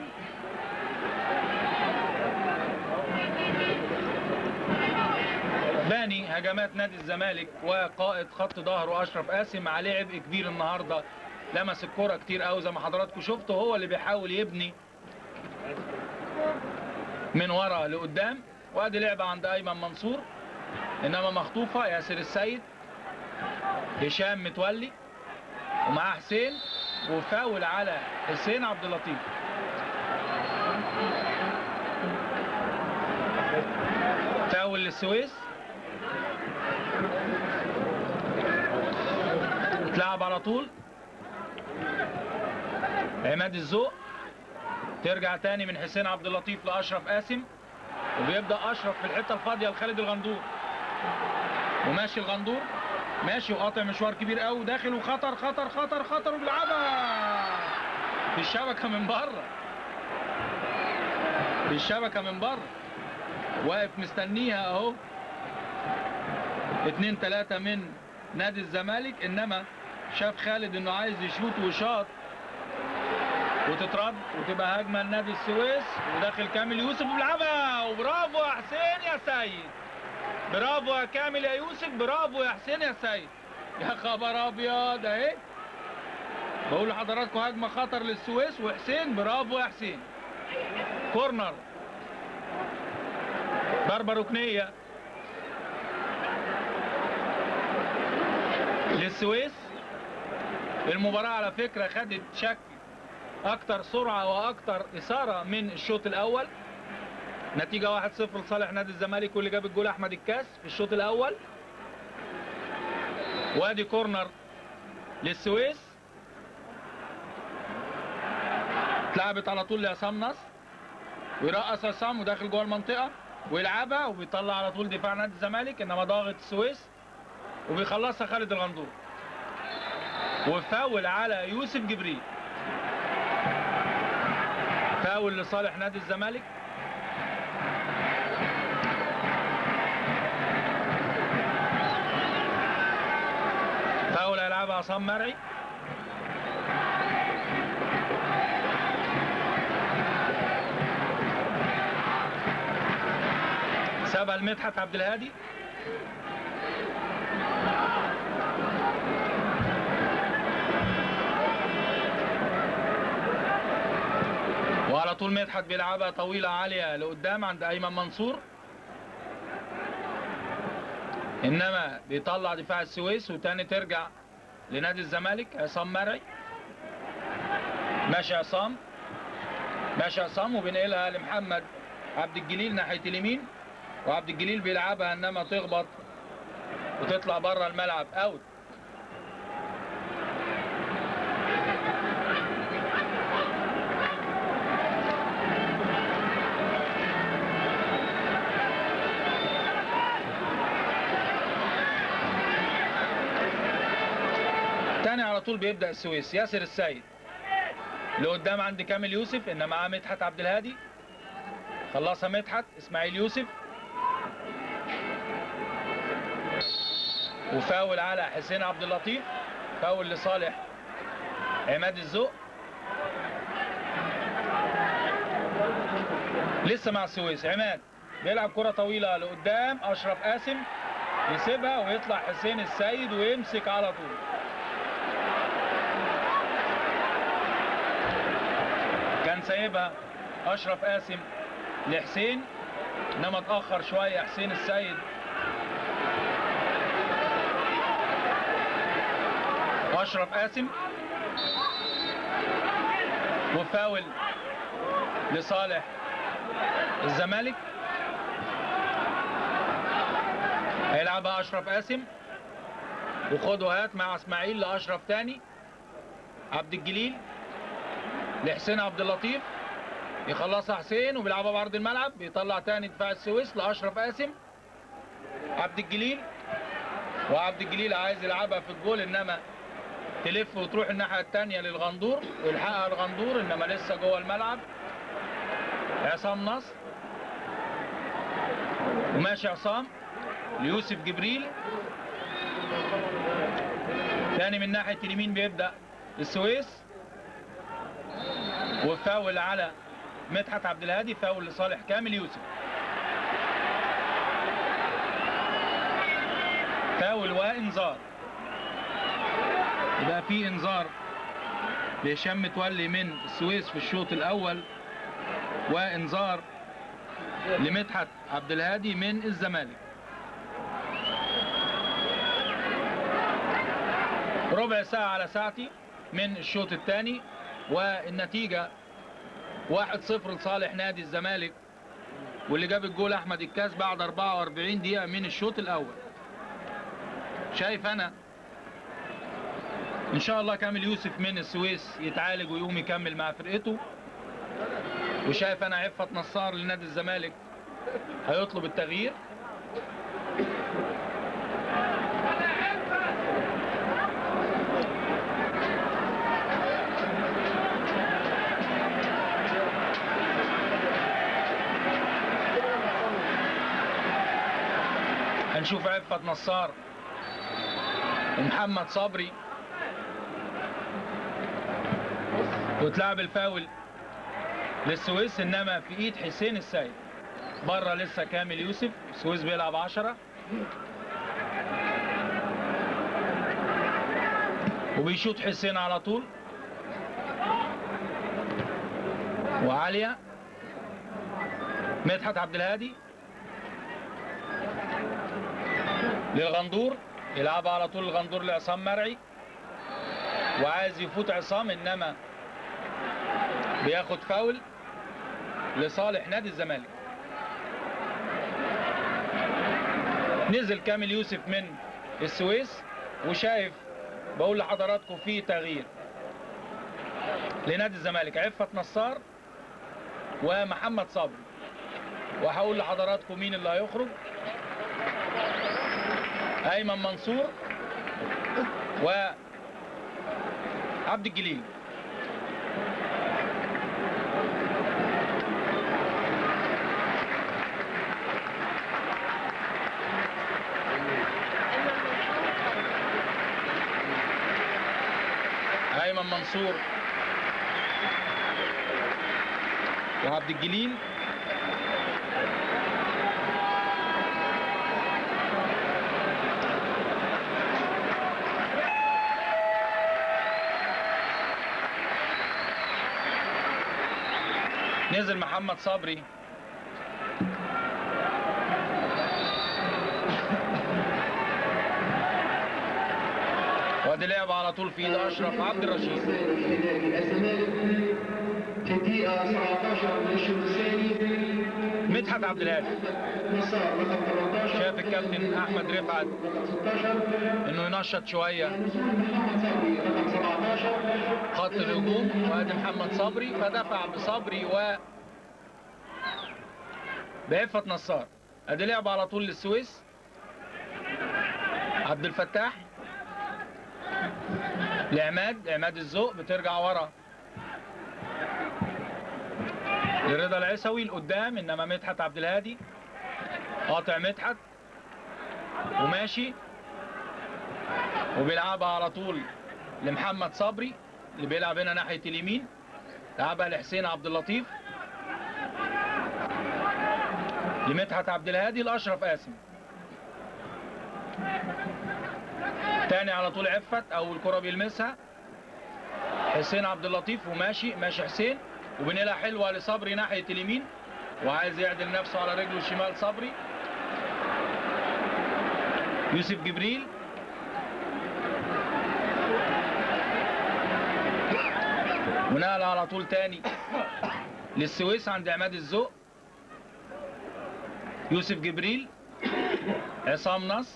باني هجمات نادي الزمالك وقائد خط ظهره اشرف قاسم عليه عبء كبير النهارده لمس الكرة كتير قوي زي ما حضراتكم شفتوا هو اللي بيحاول يبني من ورا لقدام وادي لعبة عند ايمن منصور انما مخطوفة ياسر السيد هشام متولي ومعاه حسين وفاول على حسين عبد اللطيف فاول للسويس اتلعب على طول عماد الذوق ترجع تاني من حسين عبد اللطيف لاشرف قاسم وبيبدا اشرف في الحته الفاضيه لخالد الغندور وماشي الغندور ماشي وقاطع مشوار كبير قوي وداخل وخطر خطر خطر خطر وبيلعبها في الشبكه من بره في الشبكه من بره واقف مستنيها اهو اتنين تلاتة من نادي الزمالك انما شاف خالد انه عايز يشوط وشاط وتترد وتبقى هجمه لنادي السويس وداخل كامل يوسف وبيلعبها وبرافو يا حسين يا سيد برافو يا كامل يا يوسف برافو يا حسين يا سيد يا خبر ابيض اهي بقول لحضراتكم هجمه خطر للسويس وحسين برافو يا حسين كورنر ضربه ركنيه للسويس المباراة على فكرة خدت شكل أكتر سرعة وأكتر إثارة من الشوط الأول نتيجة 1-0 لصالح نادي الزمالك واللي جاب الجول أحمد الكاس في الشوط الأول وادي كورنر للسويس اتلعبت على طول لعصام نصر ويرقص عصام وداخل جوه المنطقة ويلعبها وبيطلع على طول دفاع نادي الزمالك انما ضاغط السويس وبيخلصها خالد الغندور وفاول على يوسف جبريل فاول لصالح نادي الزمالك فاول هيلعبها عصام مرعي سابها لمدحت عبد الهادي وعلى طول مدحت بيلعبها طويلة عالية لقدام عند أيمن منصور إنما بيطلع دفاع السويس وتاني ترجع لنادي الزمالك عصام مرعي ماشي عصام ماشي عصام وبينقلها لمحمد عبد الجليل ناحية اليمين وعبد الجليل بيلعبها إنما تخبط وتطلع بره الملعب أوت تاني على طول بيبدأ السويس ياسر السيد لقدام عند كامل يوسف ان معاه مدحت عبد الهادي خلصها مدحت اسماعيل يوسف وفاول على حسين عبد اللطيف فاول لصالح عماد الذوق لسه مع السويس عماد بيلعب كرة طويلة لقدام أشرف قاسم يسيبها ويطلع حسين السيد ويمسك على طول كان سايبها اشرف قاسم لحسين انما اتاخر شويه حسين السيد اشرف قاسم وفاول لصالح الزمالك هيلعبها اشرف قاسم وخد وهات مع اسماعيل لاشرف تاني عبد الجليل لحسين عبد اللطيف يخلصها حسين وبيلعبها بعرض الملعب بيطلع تاني دفاع السويس لاشرف قاسم عبد الجليل وعبد الجليل عايز يلعبها في الجول انما تلف وتروح الناحيه الثانيه للغندور ويلحقها الغندور انما لسه جوه الملعب عصام نصر وماشي عصام ليوسف جبريل تاني من ناحيه اليمين بيبدا السويس وفاول على مدحت عبد الهادي فاول لصالح كامل يوسف فاول وانذار يبقى في انذار لهشام متولي من السويس في الشوط الاول وانذار لمدحت عبد الهادي من الزمالك ربع ساعة على ساعتي من الشوط الثاني والنتيجة 1-0 لصالح نادي الزمالك واللي جاب الجول احمد الكاس بعد 44 دقيقة من الشوط الاول شايف انا ان شاء الله كامل يوسف من السويس يتعالج ويقوم يكمل مع فرقته وشايف انا عفة نصار لنادي الزمالك هيطلب التغيير هنشوف عفة نصار ومحمد صبري وتلعب الفاول للسويس انما في ايد حسين السيد بره لسه كامل يوسف السويس بيلعب عشرة وبيشوط حسين على طول وعالية مدحت عبد الهادي للغندور يلعب على طول الغندور لعصام مرعي وعايز يفوت عصام انما بياخد فاول لصالح نادي الزمالك نزل كامل يوسف من السويس وشايف بقول لحضراتكم في تغيير لنادي الزمالك عفة نصار ومحمد صبري وهقول لحضراتكم مين اللي هيخرج ايمن منصور وعبد الجليل ايمن منصور وعبد الجليل نزل محمد صبري وادي لعب على طول في ايد اشرف عبد الرشيد في الدقيقة 17 من الشوط الثاني مدحت عبد الهادي نصار رقم 18 شاف الكابتن احمد رفعت 16 انه ينشط شويه نزول محمد صبري رقم 17 خط الهجوم وادي محمد صبري فدفع بصبري و بعفة نصار ادي لعب على طول للسويس عبد الفتاح لعماد عماد الزوق بترجع ورا لرضا العيسوي لقدام انما مدحت عبد الهادي قاطع مدحت وماشي وبيلعبها على طول لمحمد صبري اللي بيلعب هنا ناحية اليمين لعبها لحسين عبد اللطيف لمدحت عبد الهادي لأشرف قاسم تاني على طول عفت أول كرة بيلمسها حسين عبد اللطيف وماشي ماشي حسين وبنقلها حلوة لصبري ناحية اليمين وعايز يعدل نفسه على رجله الشمال صبري يوسف جبريل ونقل على طول تاني للسويس عند عماد الزوق يوسف جبريل عصام نصر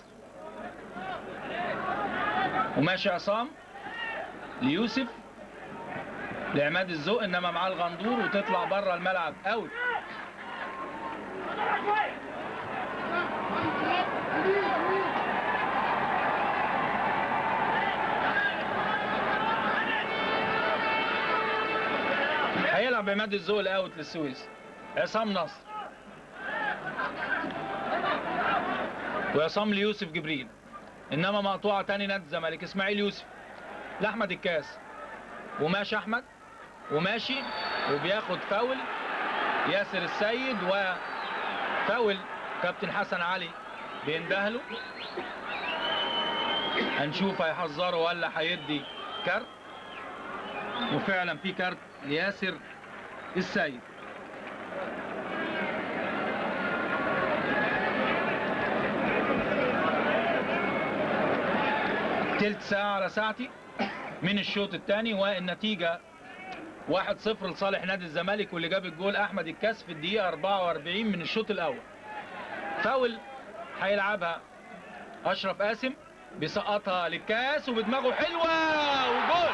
وماشي عصام ليوسف لعماد الزوق انما معاه الغندور وتطلع بره الملعب اوت هيلعب عماد الزوق الاوت للسويس عصام نصر وعصام ليوسف جبريل انما مقطوعه تاني نادي الزمالك اسماعيل يوسف لاحمد الكاس وماشي احمد وماشي وبياخد فاول ياسر السيد وفاول كابتن حسن علي بيندهله هنشوف هيحذره ولا هيدي كارت وفعلا في كارت لياسر السيد تلت ساعة على ساعتي من الشوط الثاني والنتيجة 1-0 لصالح نادي الزمالك واللي جاب الجول احمد الكاس في الدقيقة 44 من الشوط الاول فاول هيلعبها اشرف قاسم بيسقطها للكاس وبدماغه حلوة وجول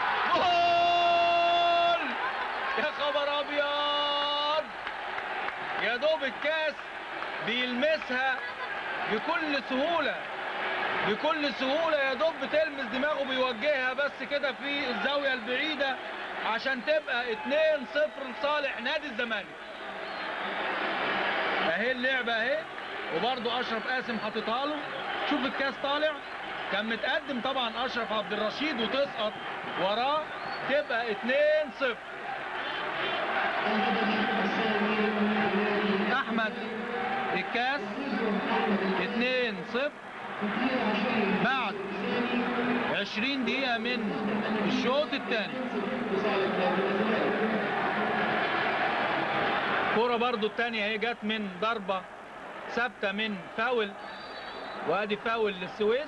جول يا خبر ابيض يا دوب الكاس بيلمسها بكل سهولة بكل سهولة يا دوب بتلمس دماغه بيوجهها بس كده في الزاوية البعيدة عشان تبقى 2-0 لصالح نادي الزمالك اهي اللعبة اهي وبرضه اشرف قاسم حاططها له شوف الكاس طالع كان متقدم طبعا اشرف عبد الرشيد وتسقط وراه تبقى 2-0 احمد الكاس 2-0 بعد 20 دقيقة من الشوط الثاني كرة برضو الثانية هي جت من ضربة ثابتة من فاول وادي فاول للسويس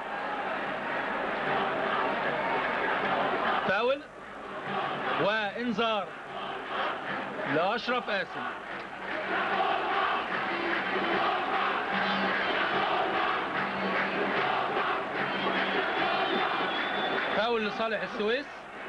فاول وانذار لاشرف قاسم فاول لصالح السويس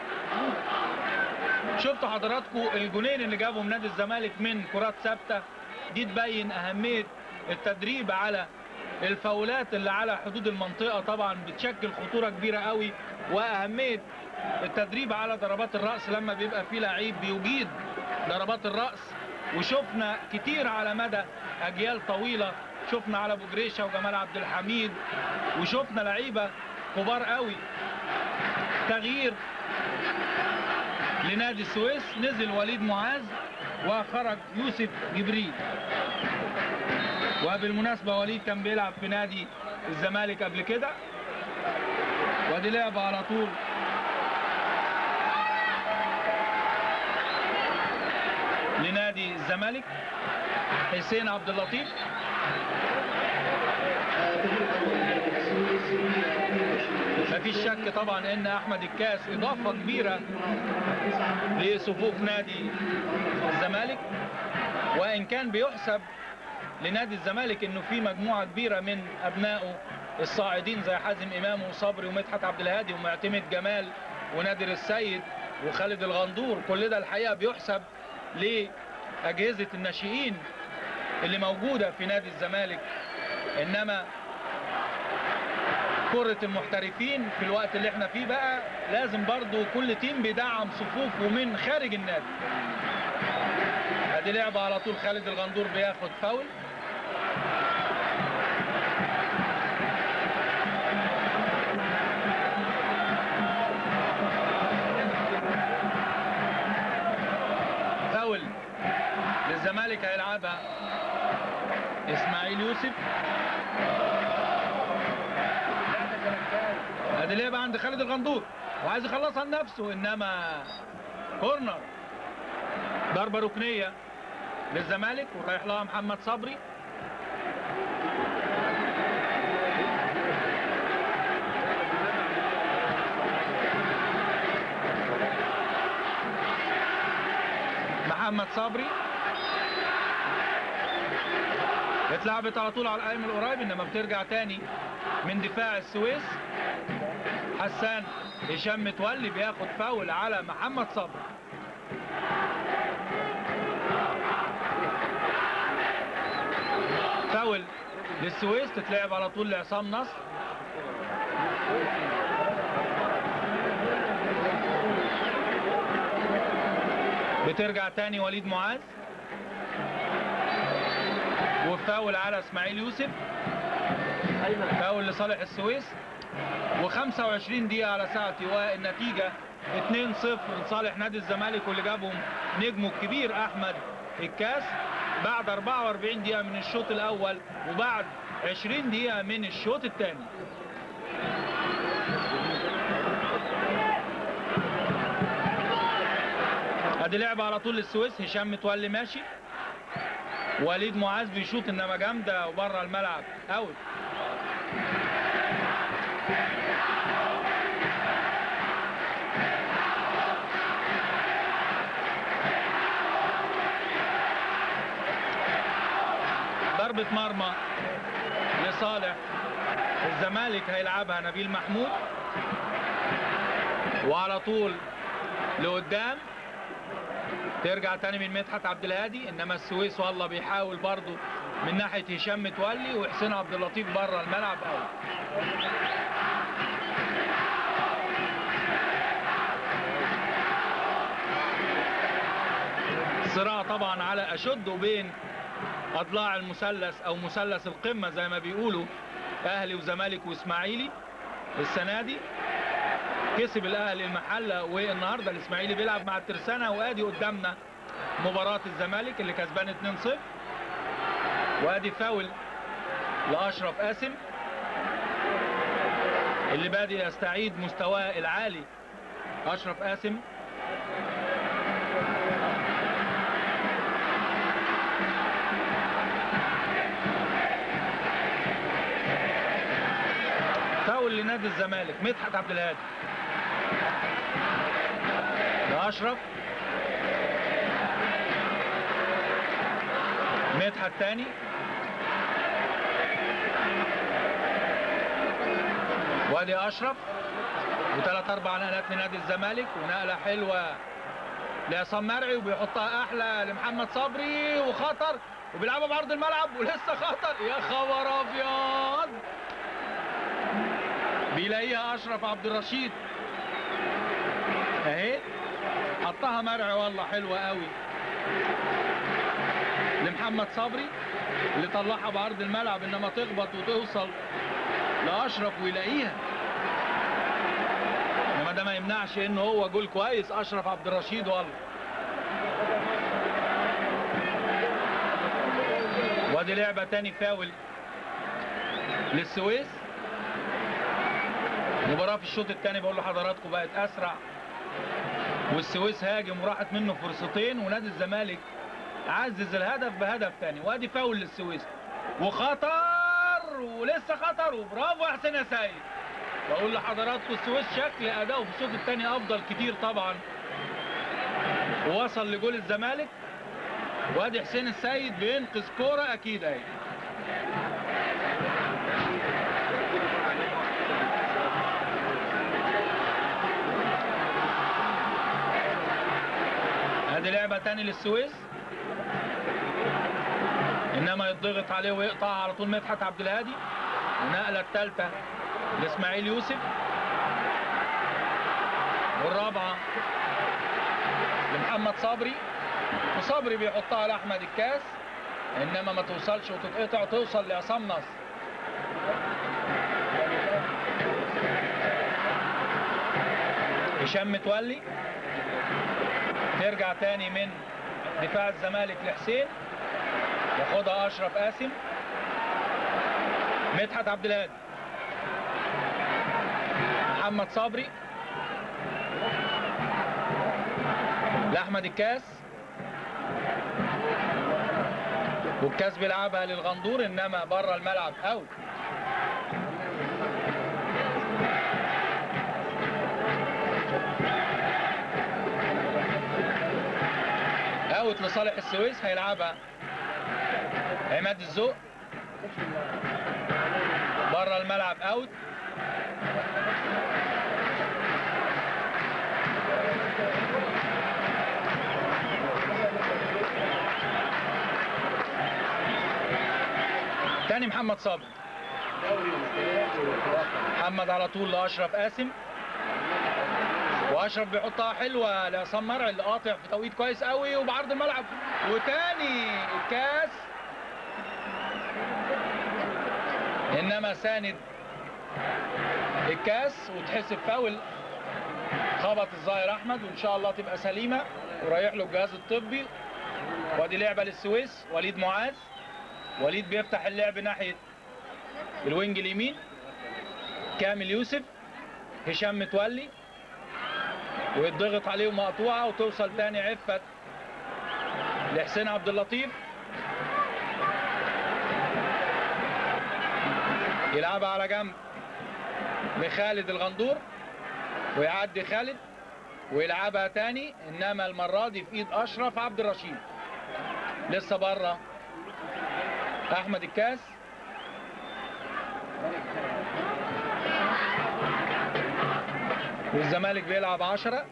شفتوا حضراتكم الجونين اللي جابهم نادي الزمالك من كرات ثابته دي تبين اهميه التدريب على الفاولات اللي على حدود المنطقه طبعا بتشكل خطوره كبيره قوي واهميه التدريب على ضربات الراس لما بيبقى في لعيب بيجيد ضربات الراس وشفنا كتير على مدى اجيال طويله شفنا على ابو جريشه وجمال عبد الحميد وشفنا لعيبه كبار قوي تغيير لنادي السويس نزل وليد معاذ وخرج يوسف جبريل وبالمناسبة وليد كان بيلعب في نادي الزمالك قبل كده ودي لعبة على طول لنادي الزمالك حسين عبد اللطيف مفيش شك طبعا ان احمد الكاس اضافه كبيره لصفوف نادي الزمالك وان كان بيحسب لنادي الزمالك انه في مجموعه كبيره من ابنائه الصاعدين زي حازم امام وصبري ومدحت عبد الهادي ومعتمد جمال ونادر السيد وخالد الغندور كل ده الحقيقه بيحسب لاجهزه الناشئين اللي موجوده في نادي الزمالك انما كرة المحترفين في الوقت اللي احنا فيه بقى لازم برضو كل تيم بيدعم صفوفه من خارج النادي ادي لعبة على طول خالد الغندور بياخد فاول فاول للزمالك هيلعبها اسماعيل يوسف ادي لعبه عند خالد الغندور وعايز يخلصها لنفسه انما كورنر ضربه ركنيه للزمالك ورايح لها محمد صبري محمد صبري اتلعبت على طول على القايم القريب انما بترجع تاني من دفاع السويس حسان هشام متولي بياخد فاول على محمد صبري فاول للسويس تتلعب على طول لعصام نصر بترجع تاني وليد معاذ وفاول على اسماعيل يوسف فاول لصالح السويس و25 دقيقة على ساعتي والنتيجة 2-0 لصالح نادي الزمالك واللي جابهم نجمه الكبير أحمد الكاس بعد 44 دقيقة من الشوط الأول وبعد 20 دقيقة من الشوط الثاني ادي لعبة على طول للسويس هشام متولي ماشي وليد معاذ بيشوط انما جامده وبره الملعب اوت ضربة مرمى لصالح الزمالك هيلعبها نبيل محمود وعلى طول لقدام ترجع تاني من مدحت عبد الهادي انما السويس والله بيحاول برضه من ناحيه هشام متولي وحسين عبد اللطيف بره الملعب قوي صراع طبعا على اشد بين اضلاع المثلث او مثلث القمه زي ما بيقولوا اهلي وزمالك واسماعيلي السنه دي كسب الاهلي المحله والنهارده الاسماعيلي بيلعب مع الترسانه وادي قدامنا مباراه الزمالك اللي كسبان 2-0 وادي فاول لاشرف قاسم اللي بادئ يستعيد مستواه العالي اشرف قاسم فاول لنادي الزمالك مدحت عبد الهادي لاشرف مدحت تاني وادي اشرف وثلاث اربع نقلات لنادي الزمالك ونقله حلوه لعصام مرعي وبيحطها احلى لمحمد صبري وخطر وبيلعبها بعرض الملعب ولسه خطر يا خبر ابيض بيلاقيها اشرف عبد الرشيد اهي حطها مرعي والله حلوه قوي لمحمد صبري اللي طلعها بعرض الملعب انما تخبط وتوصل لاشرف ويلاقيها انما ده ما يمنعش ان هو جول كويس اشرف عبد الرشيد والله وادي لعبه تاني فاول للسويس مباراة في الشوط الثاني بقول لحضراتكم بقت اسرع والسويس هاجم وراحت منه فرصتين ونادي الزمالك عزز الهدف بهدف ثاني وادي فاول للسويس وخطر ولسه خطر وبرافو يا حسين يا سيد بقول لحضراتكم السويس شكل اداؤه في الشوط الثاني افضل كتير طبعا ووصل لجول الزمالك وادي حسين السيد بينقذ كوره اكيد اهي ادي لعبه تاني للسويس انما يضغط عليه ويقطع على طول مدحت عبد الهادي النقله الثالثه لاسماعيل يوسف والرابعه لمحمد صبري وصبري بيحطها لاحمد الكاس انما ما توصلش وتتقطع وتوصل لعصام نصر هشام متولي ترجع تاني من دفاع الزمالك لحسين ياخدها اشرف قاسم مدحت عبد الهادي محمد صبري لاحمد الكاس والكاس بيلعبها للغندور انما بره الملعب اوت اوت لصالح السويس هيلعبها عماد الزوق بره الملعب اوت تاني محمد صابر محمد على طول لاشرف قاسم واشرف بيحطها حلوه لعصام مرعي اللي قاطع في توقيت كويس قوي وبعرض الملعب وتاني الكاس انما ساند الكاس وتحسب فاول خبط الظاهر احمد وان شاء الله تبقى سليمه ورايح له الجهاز الطبي وادي لعبه للسويس وليد معاذ وليد بيفتح اللعب ناحيه الوينج اليمين كامل يوسف هشام متولي ويتضغط عليه مقطوعه وتوصل تاني عفت لحسين عبد اللطيف يلعبها على جنب لخالد الغندور ويعدي خالد ويلعبها تاني انما المره دي في ايد اشرف عبد الرشيد لسه بره احمد الكاس والزمالك بيلعب 10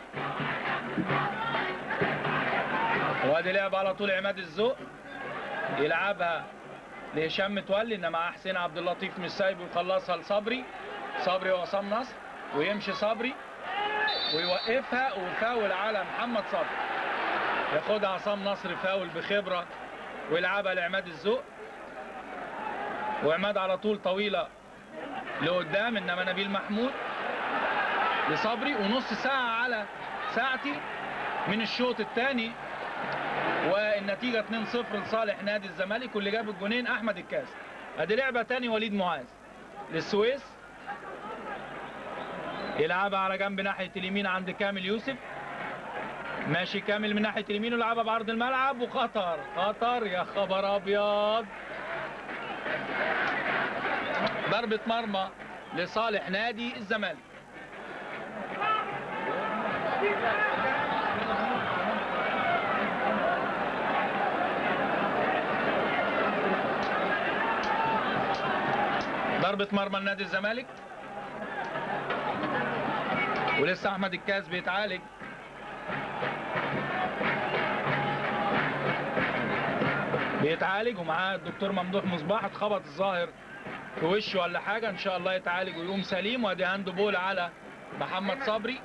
وادي لعب على طول عماد الذوق يلعبها لهشام متولي انما حسين عبد اللطيف مش سايبه يخلصها لصبري صبري وعصام نصر ويمشي صبري ويوقفها وفاول على محمد صبري ياخدها عصام نصر فاول بخبره ويلعبها لعماد الذوق وعماد على طول طويله لقدام انما نبيل محمود لصبري ونص ساعه على ساعتي من الشوط الثاني والنتيجه 2-0 لصالح نادي الزمالك واللي جاب الجونين احمد الكاس ادي لعبه تاني وليد معاذ للسويس يلعبها على جنب ناحيه اليمين عند كامل يوسف ماشي كامل من ناحيه اليمين ويلعبها بعرض الملعب وخطر خطر يا خبر ابيض ضربه مرمى لصالح نادي الزمالك ضربة مرمى لنادي الزمالك ولسه احمد الكاس بيتعالج بيتعالج ومعاه الدكتور ممدوح مصباح اتخبط الظاهر في وشه ولا حاجه ان شاء الله يتعالج ويقوم سليم وادي هاند بول على محمد صبري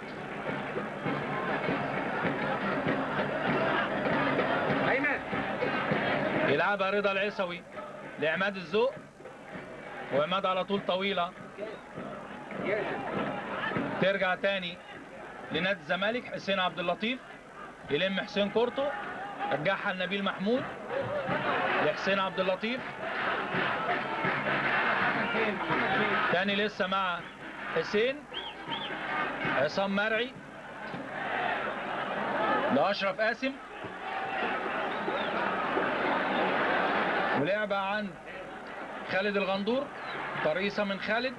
يلعبها رضا العيسوي لعماد الذوق وعماد على طول طويلة ترجع تاني لنادي الزمالك حسين عبد اللطيف يلم حسين كورتو رجعها لنبيل محمود لحسين عبد اللطيف تاني لسه مع حسين عصام مرعي لأشرف قاسم ولعبة عند خالد الغندور طريسة من خالد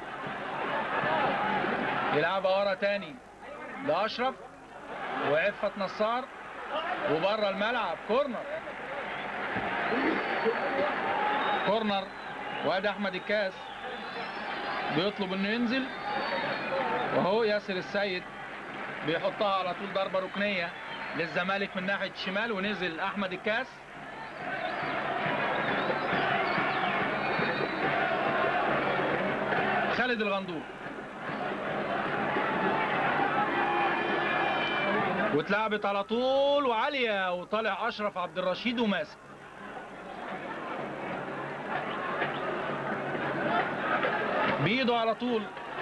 يلعبها ورا تاني لأشرف وعفة نصار وبره الملعب كورنر كورنر وادي احمد الكاس بيطلب انه ينزل وهو ياسر السيد بيحطها على طول ضربه ركنيه للزمالك من ناحيه الشمال ونزل احمد الكاس خالد الغندور واتلعبت على طول وعاليه وطالع اشرف عبد الرشيد وماسك بايده على طول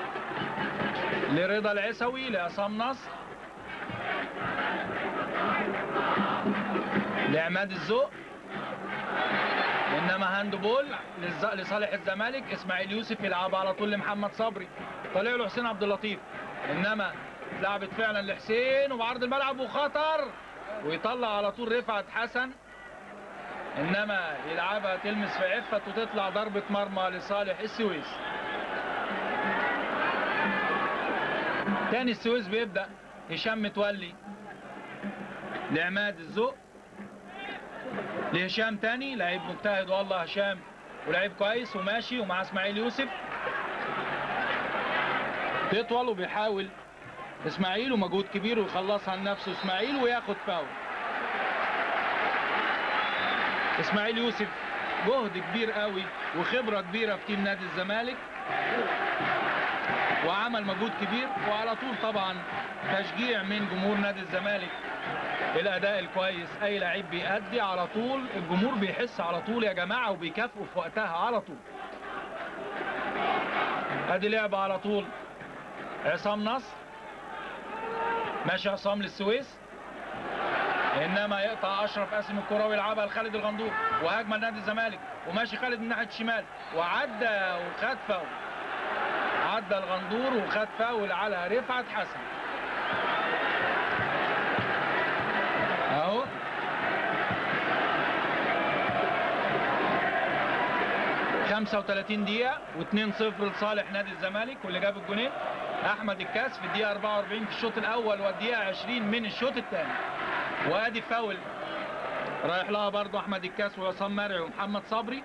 لرضا العسوي لعصام نصر لعماد الذوق انما هاند بول للز- لصالح الزمالك اسماعيل يوسف يلعبها على طول لمحمد صبري طلع له حسين عبد اللطيف انما اتلعبت فعلا لحسين وبعرض الملعب وخطر ويطلع على طول رفعت حسن انما يلعبها تلمس في عفت وتطلع ضربه مرمى لصالح السويس تاني السويس بيبدا هشام متولي لعماد الذوق لهشام تاني لعيب مجتهد والله هشام ولعيب كويس وماشي ومع اسماعيل يوسف بيطول وبيحاول اسماعيل ومجهود كبير ويخلصها لنفسه اسماعيل وياخد فاول اسماعيل يوسف جهد كبير قوي وخبره كبيره في تيم نادي الزمالك وعمل مجهود كبير وعلى طول طبعا تشجيع من جمهور نادي الزمالك الاداء الكويس اي لعيب بيأدي على طول الجمهور بيحس على طول يا جماعه وبيكافئوا في وقتها على طول ادي لعبه على طول عصام نصر ماشي عصام للسويس انما يقطع اشرف قاسم الكره ويلعبها لخالد الغندور وهجمه لنادي الزمالك وماشي خالد من ناحيه الشمال وعدى وخد فاول عدى الغندور وخد فاول على رفعت حسن اهو خمسة وتلاتين دقيقة واتنين صفر لصالح نادي الزمالك واللي جاب الجونين أحمد الكاس في الدقيقة 44 في الشوط الأول والدقيقة 20 من الشوط الثاني وادي فاول رايح لها برضو احمد الكاس وعصام مرعي ومحمد صبري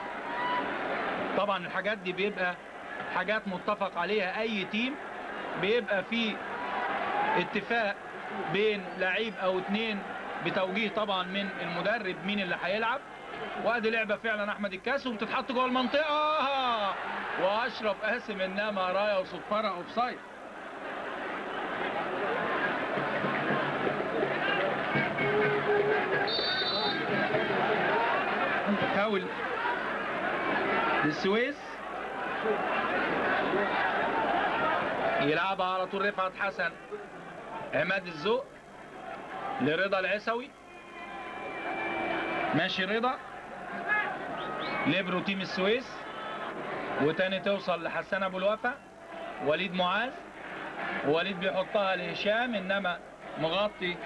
طبعا الحاجات دي بيبقى حاجات متفق عليها اي تيم بيبقى في اتفاق بين لعيب او اتنين بتوجيه طبعا من المدرب مين اللي هيلعب وادي لعبه فعلا احمد الكاس وبتتحط جوه المنطقه واشرف قاسم انما رايه وصفاره اوف سايد فاول للسويس يلعبها على طول رفعت حسن عماد الزوق لرضا العسوي ماشي رضا ليبرو تيم السويس وتاني توصل لحسن ابو الوفا وليد معاذ وليد بيحطها لهشام انما مغطي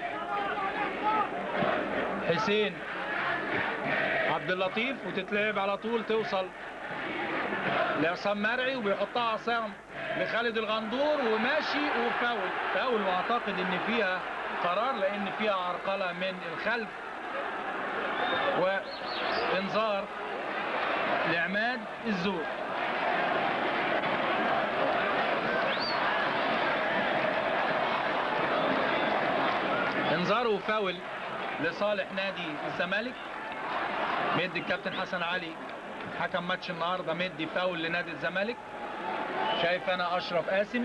حسين عبد اللطيف وتتلعب على طول توصل لعصام مرعي وبيحطها عصام لخالد الغندور وماشي وفاول فاول واعتقد ان فيها قرار لان فيها عرقله من الخلف وانذار لعماد الزور انذار وفاول لصالح نادي الزمالك مدي الكابتن حسن علي حكم ماتش النهارده مدي فاول لنادي الزمالك شايف انا اشرف قاسم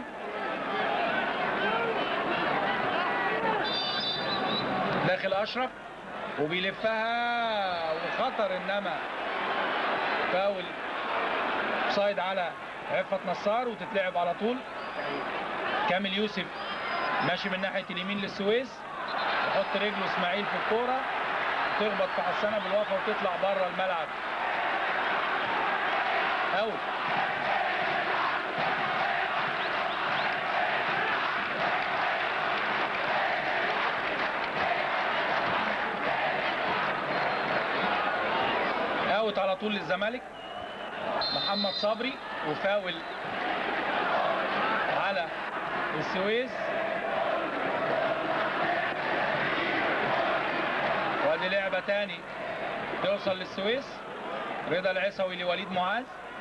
داخل اشرف وبيلفها وخطر انما فاول سايد على عفت نصار وتتلعب على طول كامل يوسف ماشي من ناحيه اليمين للسويس يحط رجله اسماعيل في الكوره تخبط في حسانه بالوقفه وتطلع بره الملعب اوت اوت على طول للزمالك محمد صبري وفاول على السويس وادي لعبة تاني توصل للسويس رضا العسوي لوليد معاذ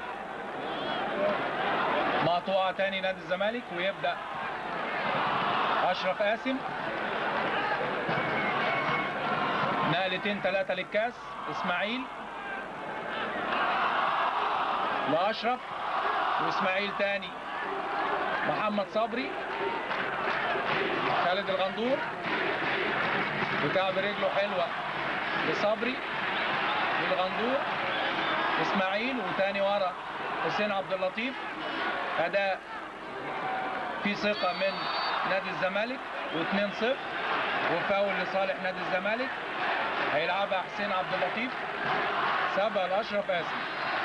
مقطوعة تاني نادي الزمالك ويبدأ أشرف قاسم نقلتين ثلاثة للكاس إسماعيل لأشرف وإسماعيل تاني محمد صبري خالد الغندور بتاع برجله حلوة لصبري للغندور اسماعيل وتاني ورا حسين عبد اللطيف اداء في ثقة من نادي الزمالك و2 0 وفاول لصالح نادي الزمالك هيلعبها حسين عبد اللطيف سابها لاشرف قاسم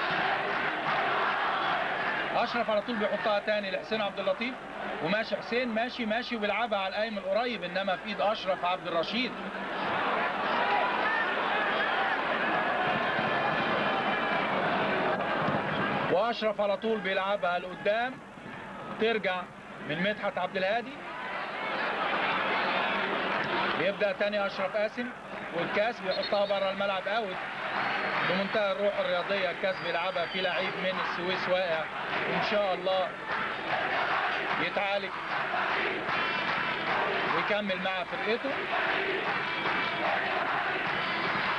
اشرف على طول بيحطها تاني لحسين عبد اللطيف وماشي حسين ماشي ماشي وبيلعبها على القايم القريب انما في ايد اشرف عبد الرشيد واشرف على طول بيلعبها لقدام ترجع من مدحت عبد الهادي يبدا تاني اشرف قاسم والكاس بيحطها بره الملعب اوت بمنتهى الروح الرياضيه الكاس بيلعبها في لعيب من السويس واقع وان شاء الله يتعالج ويكمل مع فرقته